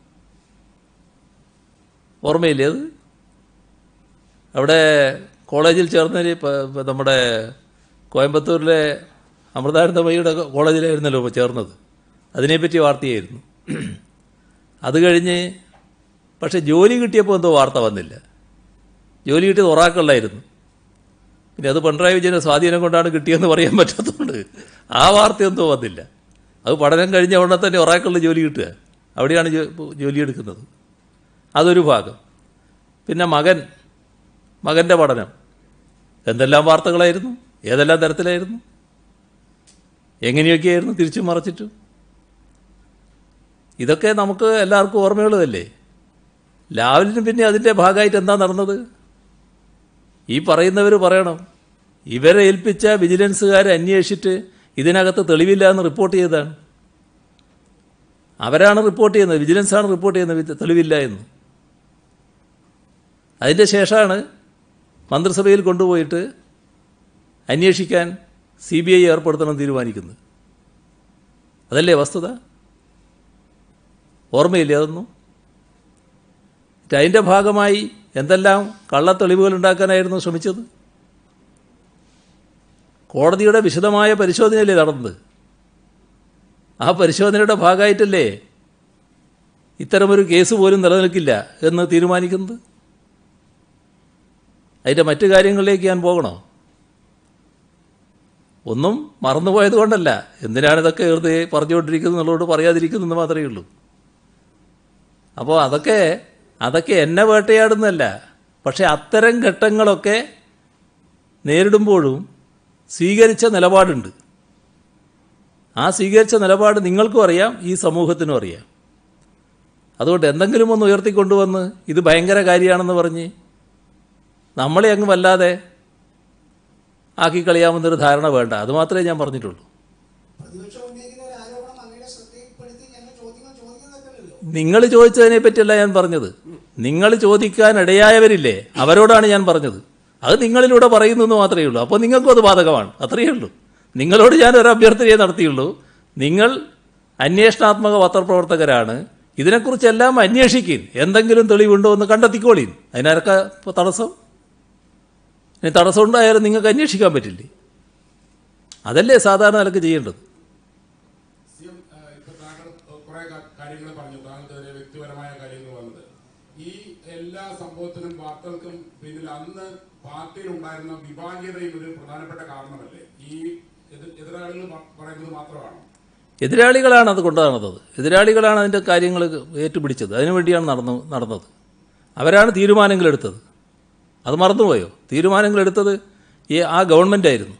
ഓർമ്മയില്ലേ അത് അവിടെ കോളേജിൽ ചേർന്നൊരു പ- പ- നമ്മുടെ കോയമ്പത്തൂരിലെ അമൃതാനന്ദമയിയുടെ കോളേജിലായിരുന്നല്ലോ ഇപ്പോൾ ചേർന്നത് അതിനെപ്പറ്റി വാർത്തയായിരുന്നു അത് കഴിഞ്ഞ് പക്ഷെ ജോലി കിട്ടിയപ്പോൾ എന്തോ വാർത്ത വന്നില്ല ജോലി കിട്ടിയത് ഒറാക്കല്ലായിരുന്നു പിന്നെ അത് പിണറായി വിജയൻ്റെ സ്വാധീനം കൊണ്ടാണ് കിട്ടിയെന്ന് പറയാൻ പറ്റാത്തതുകൊണ്ട് ആ വാർത്തയൊന്നും വന്നില്ല അത് പഠനം കഴിഞ്ഞ ഉടനെ തന്നെ ഒറാക്കളിൽ ജോലി കിട്ടുക അവിടെയാണ് ജോ- ജോലി എടുക്കുന്നത് അതൊരു ഭാഗം പിന്നെ മകൻ മകൻ്റെ പഠനം എന്തെല്ലാം വാർത്തകളായിരുന്നു ഏതെല്ലാം തരത്തിലായിരുന്നു എങ്ങനെയൊക്കെയായിരുന്നു തിരിച്ചും മറച്ചിട്ടും ഇതൊക്കെ നമുക്ക് എല്ലാവർക്കും ഓർമ്മയുള്ളതല്ലേ ലാവലിന് പിന്നെ അതിൻ്റെ ഭാഗമായിട്ട് എന്താ നടന്നത് ഈ പറയുന്നവർ പറയണം ഇവരെ ഏൽപ്പിച്ച വിജിലൻസുകാരെ അന്വേഷിച്ചിട്ട് ഇതിനകത്ത് തെളിവില്ല എന്ന് റിപ്പോർട്ട് ചെയ്തതാണ് അവരാണ് റിപ്പോർട്ട് ചെയ്യുന്നത് വിജിലൻസാണ് റിപ്പോർട്ട് ചെയ്യുന്നത് ഇത് തെളിവില്ല എന്ന് അതിൻ്റെ ശേഷമാണ് മന്ത്രിസഭയിൽ കൊണ്ടുപോയിട്ട് അന്വേഷിക്കാൻ സി ബി ഐ ഏർപ്പെടുത്തണം തീരുമാനിക്കുന്നത് അതല്ലേ വസ്തുത ഓർമ്മയില്ലേ അതൊന്നും എന്നിട്ട് അതിൻ്റെ ഭാഗമായി എന്തെല്ലാം കള്ളത്തെളിവുകൾ ഉണ്ടാക്കാനായിരുന്നു ശ്രമിച്ചത് കോടതിയുടെ വിശദമായ പരിശോധനയല്ലേ നടന്നത് ആ പരിശോധനയുടെ ഭാഗമായിട്ടല്ലേ ഇത്തരമൊരു കേസ് പോലും നിലനിൽക്കില്ല എന്ന് തീരുമാനിക്കുന്നത് അതിൻ്റെ മറ്റു കാര്യങ്ങളിലേക്ക് ഞാൻ പോകണോ ഒന്നും മറന്നുപോയത് കൊണ്ടല്ല എന്തിനാണ് ഇതൊക്കെ വെറുതെ പറഞ്ഞുകൊണ്ടിരിക്കുന്നത് എന്നുള്ളതുകൊണ്ട് പറയാതിരിക്കുന്നു മാത്രമേ ഉള്ളൂ അപ്പോൾ അതൊക്കെ അതൊക്കെ എന്നെ വേട്ടയാടുന്നതല്ല പക്ഷേ അത്തരം ഘട്ടങ്ങളൊക്കെ നേരിടുമ്പോഴും സ്വീകരിച്ച നിലപാടുണ്ട് ആ സ്വീകരിച്ച നിലപാട് നിങ്ങൾക്കും അറിയാം ഈ സമൂഹത്തിനും അറിയാം അതുകൊണ്ട് എന്തെങ്കിലും ഒന്ന് ഉയർത്തിക്കൊണ്ടുവന്ന് ഇത് ഭയങ്കര കാര്യമാണെന്ന് പറഞ്ഞ് നമ്മളെ അങ്ങ് വല്ലാതെ ആക്കി കളയാമെന്നൊരു ധാരണ വേണ്ട അത് മാത്രമേ ഞാൻ പറഞ്ഞിട്ടുള്ളൂ പ്രതിപക്ഷം ഉന്നയിക്കുന്ന ഒരു ആരോപണം അങ്ങയുടെ ശ്രദ്ധയിൽപ്പെടുത്തി ഞങ്ങൾ ചോദ്യങ്ങൾ ചോദിക്കുന്നതല്ലോ നിങ്ങൾ ചോദിച്ചതിനെ പറ്റിയല്ല ഞാൻ പറഞ്ഞത് നിങ്ങൾ ചോദിക്കാൻ ഇടയായവരില്ലേ അവരോടാണ് ഞാൻ പറഞ്ഞത് അത് നിങ്ങളിലൂടെ പറയുന്നു എന്ന് മാത്രമേ ഉള്ളൂ അപ്പോൾ നിങ്ങൾക്കും അത് ബാധകമാണ് അത്രയേ ഉള്ളൂ നിങ്ങളോട് ഞാൻ ഒരു അഭ്യർത്ഥനയെ നടത്തിയുള്ളൂ നിങ്ങൾ അന്വേഷണാത്മക പത്രപ്രവർത്തകരാണ് ഇതിനെക്കുറിച്ചെല്ലാം അന്വേഷിക്കും എന്തെങ്കിലും തെളിവുണ്ടോ എന്ന് കണ്ടെത്തിക്കോളീൻ അതിനാരൊക്കെ ഇപ്പോൾ തടസ്സം ഇനി തടസ്സം ഉണ്ടായാലും നിങ്ങൾക്ക് അന്വേഷിക്കാൻ പറ്റില്ലേ അതല്ലേ സാധാരണ നിലക്ക് ചെയ്യേണ്ടത് സി എം ഇപ്പൊ താങ്കൾ കുറെ കാര്യങ്ങൾ പറഞ്ഞു താങ്കൾക്ക് വ്യക്തിപരമായ കാര്യങ്ങൾ വന്നത് ഈ എല്ലാ സംഭവത്തിനും വാർത്തകൾക്കും പിന്നിൽ അന്ന് പാർട്ടിയിൽ ഉണ്ടായിരുന്ന വിഭാഗീയതയും ഒരു പ്രധാനപ്പെട്ട കാരണമല്ലേ ഈ എതിർ എതിരാളികൾ പ- പറയുന്നത് മാത്രമാണോ എതിരാളികളാണ് അത് കൊണ്ടു നടന്നത് എതിരാളികളാണ് അതിൻ്റെ കാര്യങ്ങൾ ഏറ്റുപിടിച്ചത് അതിനുവേണ്ടിയാണ് നടന്നു നടന്നത് അവരാണ് തീരുമാനങ്ങൾ എടുത്തത് അത് മറന്നുപോയോ തീരുമാനങ്ങൾ എടുത്തത് ഈ ആ ഗവൺമെൻറ്റായിരുന്നു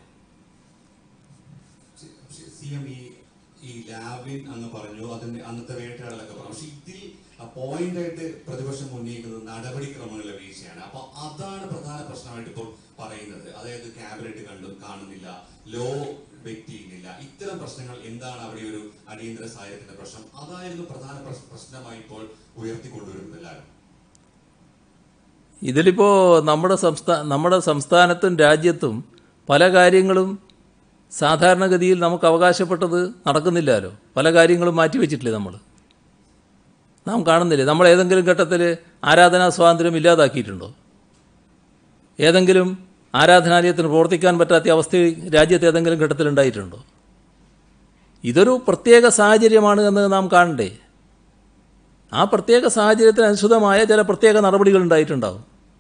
സി എം ഈ ഈ ലാവിൻ അങ്ങ് പറഞ്ഞു അതിന്റെ അന്നത്തെ വേട്ടയാടലൊക്കെ പറഞ്ഞു പക്ഷെ ഇതിൽ പോയിന്റ് ആയിട്ട് പ്രതിപക്ഷം ഉന്നയിക്കുന്നത് നടപടിക്രമങ്ങളിലെ വീഴ്ചയാണ് അപ്പൊ അതാണ് പ്രധാന പ്രശ്നമായിട്ട് ഇപ്പോൾ പറയുന്നത് അതായത് ക്യാബിനറ്റ് കണ്ടു കാണുന്നില്ല ലോ വ്യക്തിയില്ല ഇത്തരം പ്രശ്നങ്ങൾ എന്താണ് അവിടെ ഒരു അടിയന്തര സാഹചര്യത്തിന്റെ പ്രശ്നം അതായിരുന്നു പ്രധാന പ്രശ്- പ്രശ്നമായി ഇപ്പോൾ ഉയർത്തിക്കൊണ്ടുവരുന്നത് എല്ലാവരും ഇതിലിപ്പോൾ നമ്മുടെ സംസ്ഥാന നമ്മുടെ സംസ്ഥാനത്തും രാജ്യത്തും പല കാര്യങ്ങളും സാധാരണഗതിയിൽ നമുക്ക് അവകാശപ്പെട്ടത് നടക്കുന്നില്ലല്ലോ പല കാര്യങ്ങളും മാറ്റിവെച്ചിട്ടില്ലേ നമ്മൾ നാം കാണുന്നില്ലേ നമ്മൾ ഏതെങ്കിലും ഘട്ടത്തിൽ ആരാധനാ സ്വാതന്ത്ര്യം ഇല്ലാതാക്കിയിട്ടുണ്ടോ ഏതെങ്കിലും ആരാധനാലയത്തിന് പ്രവർത്തിക്കാൻ പറ്റാത്ത അവസ്ഥ രാജ്യത്ത് ഏതെങ്കിലും ഘട്ടത്തിൽ ഉണ്ടായിട്ടുണ്ടോ ഇതൊരു പ്രത്യേക സാഹചര്യമാണ് എന്ന് നാം കാണണ്ടേ ആ പ്രത്യേക സാഹചര്യത്തിന് അനുസൃതമായ ചില പ്രത്യേക നടപടികൾ ഉണ്ടായിട്ടുണ്ടാവും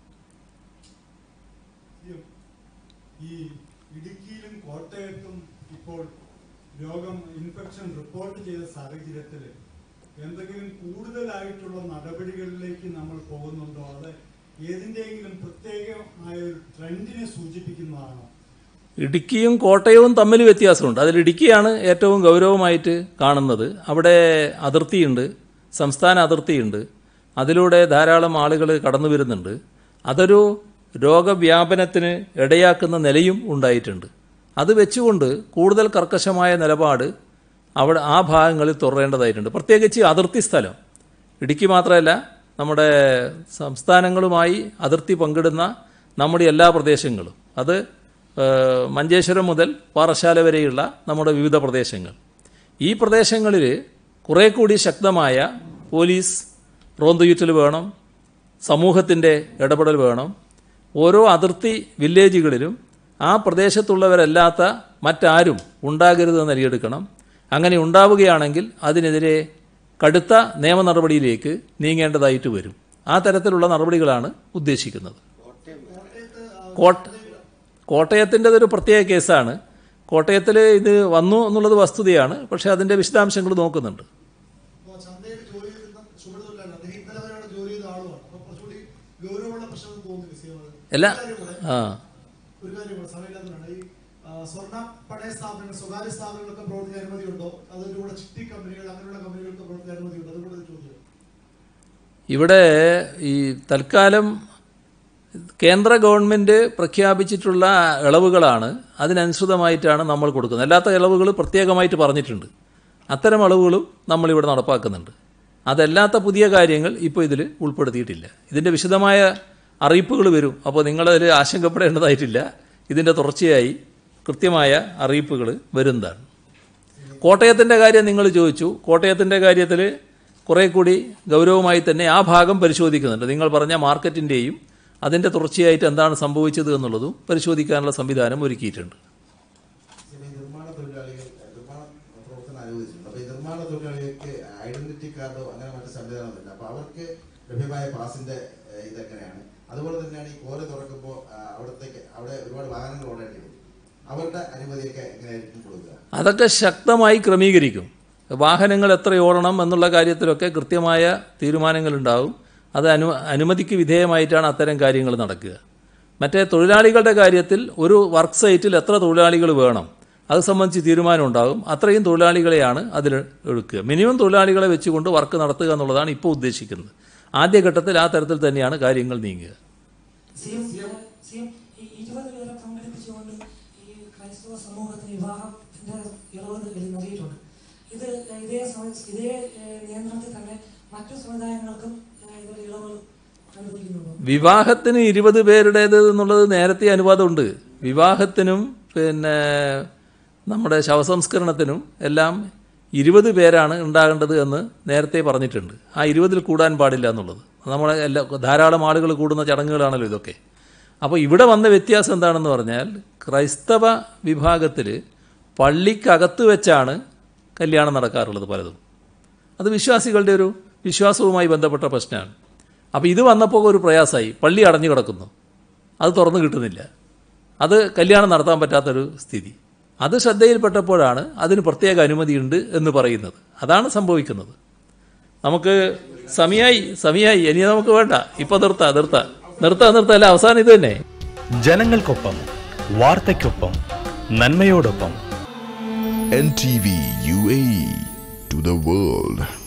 ഈ ഇടുക്കിയിലും കോട്ടയത്തും ഇപ്പോൾ രോഗം ഇൻഫെക്ഷൻ റിപ്പോർട്ട് ചെയ്ത സാഹചര്യത്തിൽ എന്തെങ്കിലും കൂടുതലായിട്ടുള്ള നടപടികളിലേക്ക് നമ്മൾ പോകുന്നുണ്ടോ അത് ഏതിൻ്റെയെങ്കിലും പ്രത്യേകമായ ഒരു ട്രെൻഡിനെ സൂചിപ്പിക്കുന്നതാണോ ഇടുക്കിയും കോട്ടയവും തമ്മിൽ വ്യത്യാസമുണ്ട് അതിൽ ഇടുക്കിയാണ് ഏറ്റവും ഗൗരവമായിട്ട് കാണുന്നത് അവിടെ അതിർത്തിയുണ്ട് സംസ്ഥാന അതിർത്തിയുണ്ട് അതിലൂടെ ധാരാളം ആളുകൾ കടന്നു വരുന്നുണ്ട് അതൊരു രോഗവ്യാപനത്തിന് ഇടയാക്കുന്ന നിലയും ഉണ്ടായിട്ടുണ്ട് അത് വെച്ചുകൊണ്ട് കൂടുതൽ കർക്കശമായ നിലപാട് അവിടെ ആ ഭാഗങ്ങളിൽ തുടരേണ്ടതായിട്ടുണ്ട് പ്രത്യേകിച്ച് അതിർത്തി സ്ഥലം ഇടുക്കി മാത്രമല്ല നമ്മുടെ സംസ്ഥാനങ്ങളുമായി അതിർത്തി പങ്കിടുന്ന നമ്മുടെ എല്ലാ പ്രദേശങ്ങളും അത് ഏഹ്, മഞ്ചേശ്വരം മുതൽ പാറശാല വരെയുള്ള നമ്മുടെ വിവിധ പ്രദേശങ്ങൾ ഈ പ്രദേശങ്ങളിൽ കുറേ കൂടി ശക്തമായ പോലീസ് റോന്തുചുറ്റൽ വേണം സമൂഹത്തിൻ്റെ ഇടപെടൽ വേണം ഓരോ അതിർത്തി വില്ലേജുകളിലും ആ പ്രദേശത്തുള്ളവരല്ലാത്ത മറ്റാരും ഉണ്ടാകരുതെന്ന് നൽകിയെടുക്കണം അങ്ങനെ ഉണ്ടാവുകയാണെങ്കിൽ അതിനെതിരെ കടുത്ത നിയമ നടപടിയിലേക്ക് നീങ്ങേണ്ടതായിട്ട് വരും ആ തരത്തിലുള്ള നടപടികളാണ് ഉദ്ദേശിക്കുന്നത് കോട്ട കോട്ടയത്തിൻ്റെതൊരു പ്രത്യേക കേസാണ് കോട്ടയത്തിൽ ഇത് വന്നു എന്നുള്ളത് വസ്തുതയാണ് പക്ഷേ അതിൻ്റെ വിശദാംശങ്ങൾ നോക്കുന്നുണ്ട് അപ്പോൾ ചന്തയിൽ ജോലി ചെയ്യുന്ന ചുമടുതൊഴിലാണ് അദ്ദേഹം ഇന്നലെ വരെ അവിടെ ജോലി ചെയ്ത ആളുമാണ് അപ്പോൾ കുറച്ചുകൂടി ഗൗരവമുള്ള പ്രശ്നം തോന്നുന്നില്ല സി എം എല്ലാ ഒരു കാര്യം കൂടെ. ആ ഒരു കാര്യം കൂടെ സമയമില്ലാത്തതാണ് ഈ ആ, സ്വർണ്ണ പണയ സ്ഥാപനങ്ങൾ സ്വകാര്യ സ്ഥാപനങ്ങളൊക്കെ പ്രവർത്തിക്കാൻ അനുമതിയുണ്ടോ അതിൻ്റെ കൂടെ ചിട്ടി കമ്പനികൾ അങ്ങനെയുള്ള കമ്പനികൾക്ക് പ്രവർത്തിക്കാൻ അനുമതിയുണ്ടോ അതുകൂടെ ഒരു ചോദ്യം ഇവിടെ ഈ തൽക്കാലം കേന്ദ്ര ഗവൺമെൻറ് പ്രഖ്യാപിച്ചിട്ടുള്ള ഇളവുകളാണ് അതിനനുസൃതമായിട്ടാണ് നമ്മൾ കൊടുക്കുന്നത് അല്ലാത്ത ഇളവുകൾ പ്രത്യേകമായിട്ട് പറഞ്ഞിട്ടുണ്ട് അത്തരം ഇളവുകളും നമ്മളിവിടെ നടപ്പാക്കുന്നുണ്ട് അതല്ലാത്ത പുതിയ കാര്യങ്ങൾ ഇപ്പോൾ ഇതിൽ ഉൾപ്പെടുത്തിയിട്ടില്ല ഇതിൻ്റെ വിശദമായ അറിയിപ്പുകൾ വരും അപ്പോൾ നിങ്ങളതിൽ ആശങ്കപ്പെടേണ്ടതായിട്ടില്ല ഇതിൻ്റെ തുടർച്ചയായി കൃത്യമായ അറിയിപ്പുകൾ വരുന്നതാണ് കോട്ടയത്തിൻ്റെ കാര്യം നിങ്ങൾ ചോദിച്ചു കോട്ടയത്തിൻ്റെ കാര്യത്തിൽ കുറേ കൂടി ഗൗരവമായി തന്നെ ആ ഭാഗം പരിശോധിക്കുന്നുണ്ട് നിങ്ങൾ പറഞ്ഞ മാർക്കറ്റിൻ്റെയും അതിൻ്റെ തുടർച്ചയായിട്ട് എന്താണ് സംഭവിച്ചത് എന്നുള്ളതും പരിശോധിക്കാനുള്ള സംവിധാനം ഒരുക്കിയിട്ടുണ്ട് ഈ നിർമ്മാണ തൊഴിലാളികൾ നിർമ്മാണ പ്രവർത്തനം അനുവദിച്ചിട്ടുണ്ട് അപ്പോൾ ഈ നിർമ്മാണ തൊഴിലാളികൾക്ക് ഐഡന്റിറ്റി കാർഡോ അങ്ങനെ മറ്റു സംവിധാനമൊന്നുമില്ല അപ്പോൾ അവർക്ക് ലഭ്യമായ പാസിന്റെ ഏഹ്, ഇതെങ്ങനെയാണ് അതുപോലെ തന്നെയാണ് ഈ കോല തുറക്കുമ്പോൾ ആ, അവിടത്തേക്ക് അവിടെ ഒരുപാട് വാഹനങ്ങൾ ഓടേണ്ടി വരും അവരുടെ അനുമതിയൊക്കെ എങ്ങനെയായിരിക്കും കൊടുക്കുക അതൊക്കെ ശക്തമായി ക്രമീകരിക്കും വാഹനങ്ങൾ എത്ര ഓടണം എന്നുള്ള കാര്യത്തിലൊക്കെ കൃത്യമായ തീരുമാനങ്ങളുണ്ടാവും അത് അനു അനുമതിക്ക് വിധേയമായിട്ടാണ് അത്തരം കാര്യങ്ങൾ നടക്കുക മറ്റേ തൊഴിലാളികളുടെ കാര്യത്തിൽ ഒരു വർക്ക് സൈറ്റിൽ എത്ര തൊഴിലാളികൾ വേണം അത് സംബന്ധിച്ച് തീരുമാനം ഉണ്ടാകും അത്രയും തൊഴിലാളികളെയാണ് അതിൽ എടുക്കുക മിനിമം തൊഴിലാളികളെ വെച്ചുകൊണ്ട് വർക്ക് നടത്തുക എന്നുള്ളതാണ് ഇപ്പോൾ ഉദ്ദേശിക്കുന്നത് ആദ്യഘട്ടത്തിൽ ആ തരത്തിൽ തന്നെയാണ് കാര്യങ്ങൾ നീങ്ങുക സിഎം സിഎം ഈ ഇരുപത് പേരെ പങ്കെടുപ്പിച്ചുകൊണ്ട് ഈ ക്രൈസ്തവ സമൂഹത്തിന് വിവാഹത്തിന്റെ ഇളവ് നൽകിയിട്ടുണ്ട് ഇത് ഇതേ സമയ- ഇതേ ഏഹ്, നിയന്ത്രണത്തിൽ തന്നെ മറ്റു സമുദായങ്ങൾക്കും ഏഹ്, ഇതിൽ ഇളവുകൾ അനുവദിക്കുന്നുണ്ടോ വിവാഹത്തിന് ഇരുപത് പേരുടേത് എന്നുള്ളത് നേരത്തെ അനുവാദമുണ്ട് വിവാഹത്തിനും പിന്നെ നമ്മുടെ ശവസംസ്കരണത്തിനും എല്ലാം ഇരുപത് പേരാണ് ഉണ്ടാകേണ്ടത് എന്ന് നേരത്തെ പറഞ്ഞിട്ടുണ്ട് ആ ഇരുപതിൽ കൂടാൻ പാടില്ല എന്നുള്ളത് നമ്മളെ എല്ലാ ധാരാളം ആളുകൾ കൂടുന്ന ചടങ്ങുകളാണല്ലോ ഇതൊക്കെ അപ്പോൾ ഇവിടെ വന്ന വ്യത്യാസം എന്താണെന്ന് പറഞ്ഞാൽ ക്രൈസ്തവ വിഭാഗത്തിൽ പള്ളിക്കകത്ത് വെച്ചാണ് കല്യാണം നടക്കാറുള്ളത് പലതും അത് വിശ്വാസികളുടെ ഒരു വിശ്വാസവുമായി ബന്ധപ്പെട്ട പ്രശ്നമാണ് അപ്പോൾ ഇത് വന്നപ്പോൾ ഒരു പ്രയാസമായി പള്ളി അടഞ്ഞു കിടക്കുന്നു അത് തുറന്നു കിട്ടുന്നില്ല അത് കല്യാണം നടത്താൻ പറ്റാത്തൊരു സ്ഥിതി അത് ശ്രദ്ധയിൽപ്പെട്ടപ്പോഴാണ് അതിന് പ്രത്യേക അനുമതിയുണ്ട് എന്ന് പറയുന്നത് അതാണ് സംഭവിക്കുന്നത് നമുക്ക് സമയായി സമയായി ഇനി നമുക്ക് വേണ്ട ഇപ്പം നിർത്താം നിർത്താം നിർത്താം നിർത്താം അല്ല അവസാനം ഇത് തന്നെ ജനങ്ങൾക്കൊപ്പം വാർത്തയ്ക്കൊപ്പം നന്മയോടൊപ്പം NTV UAE to the world.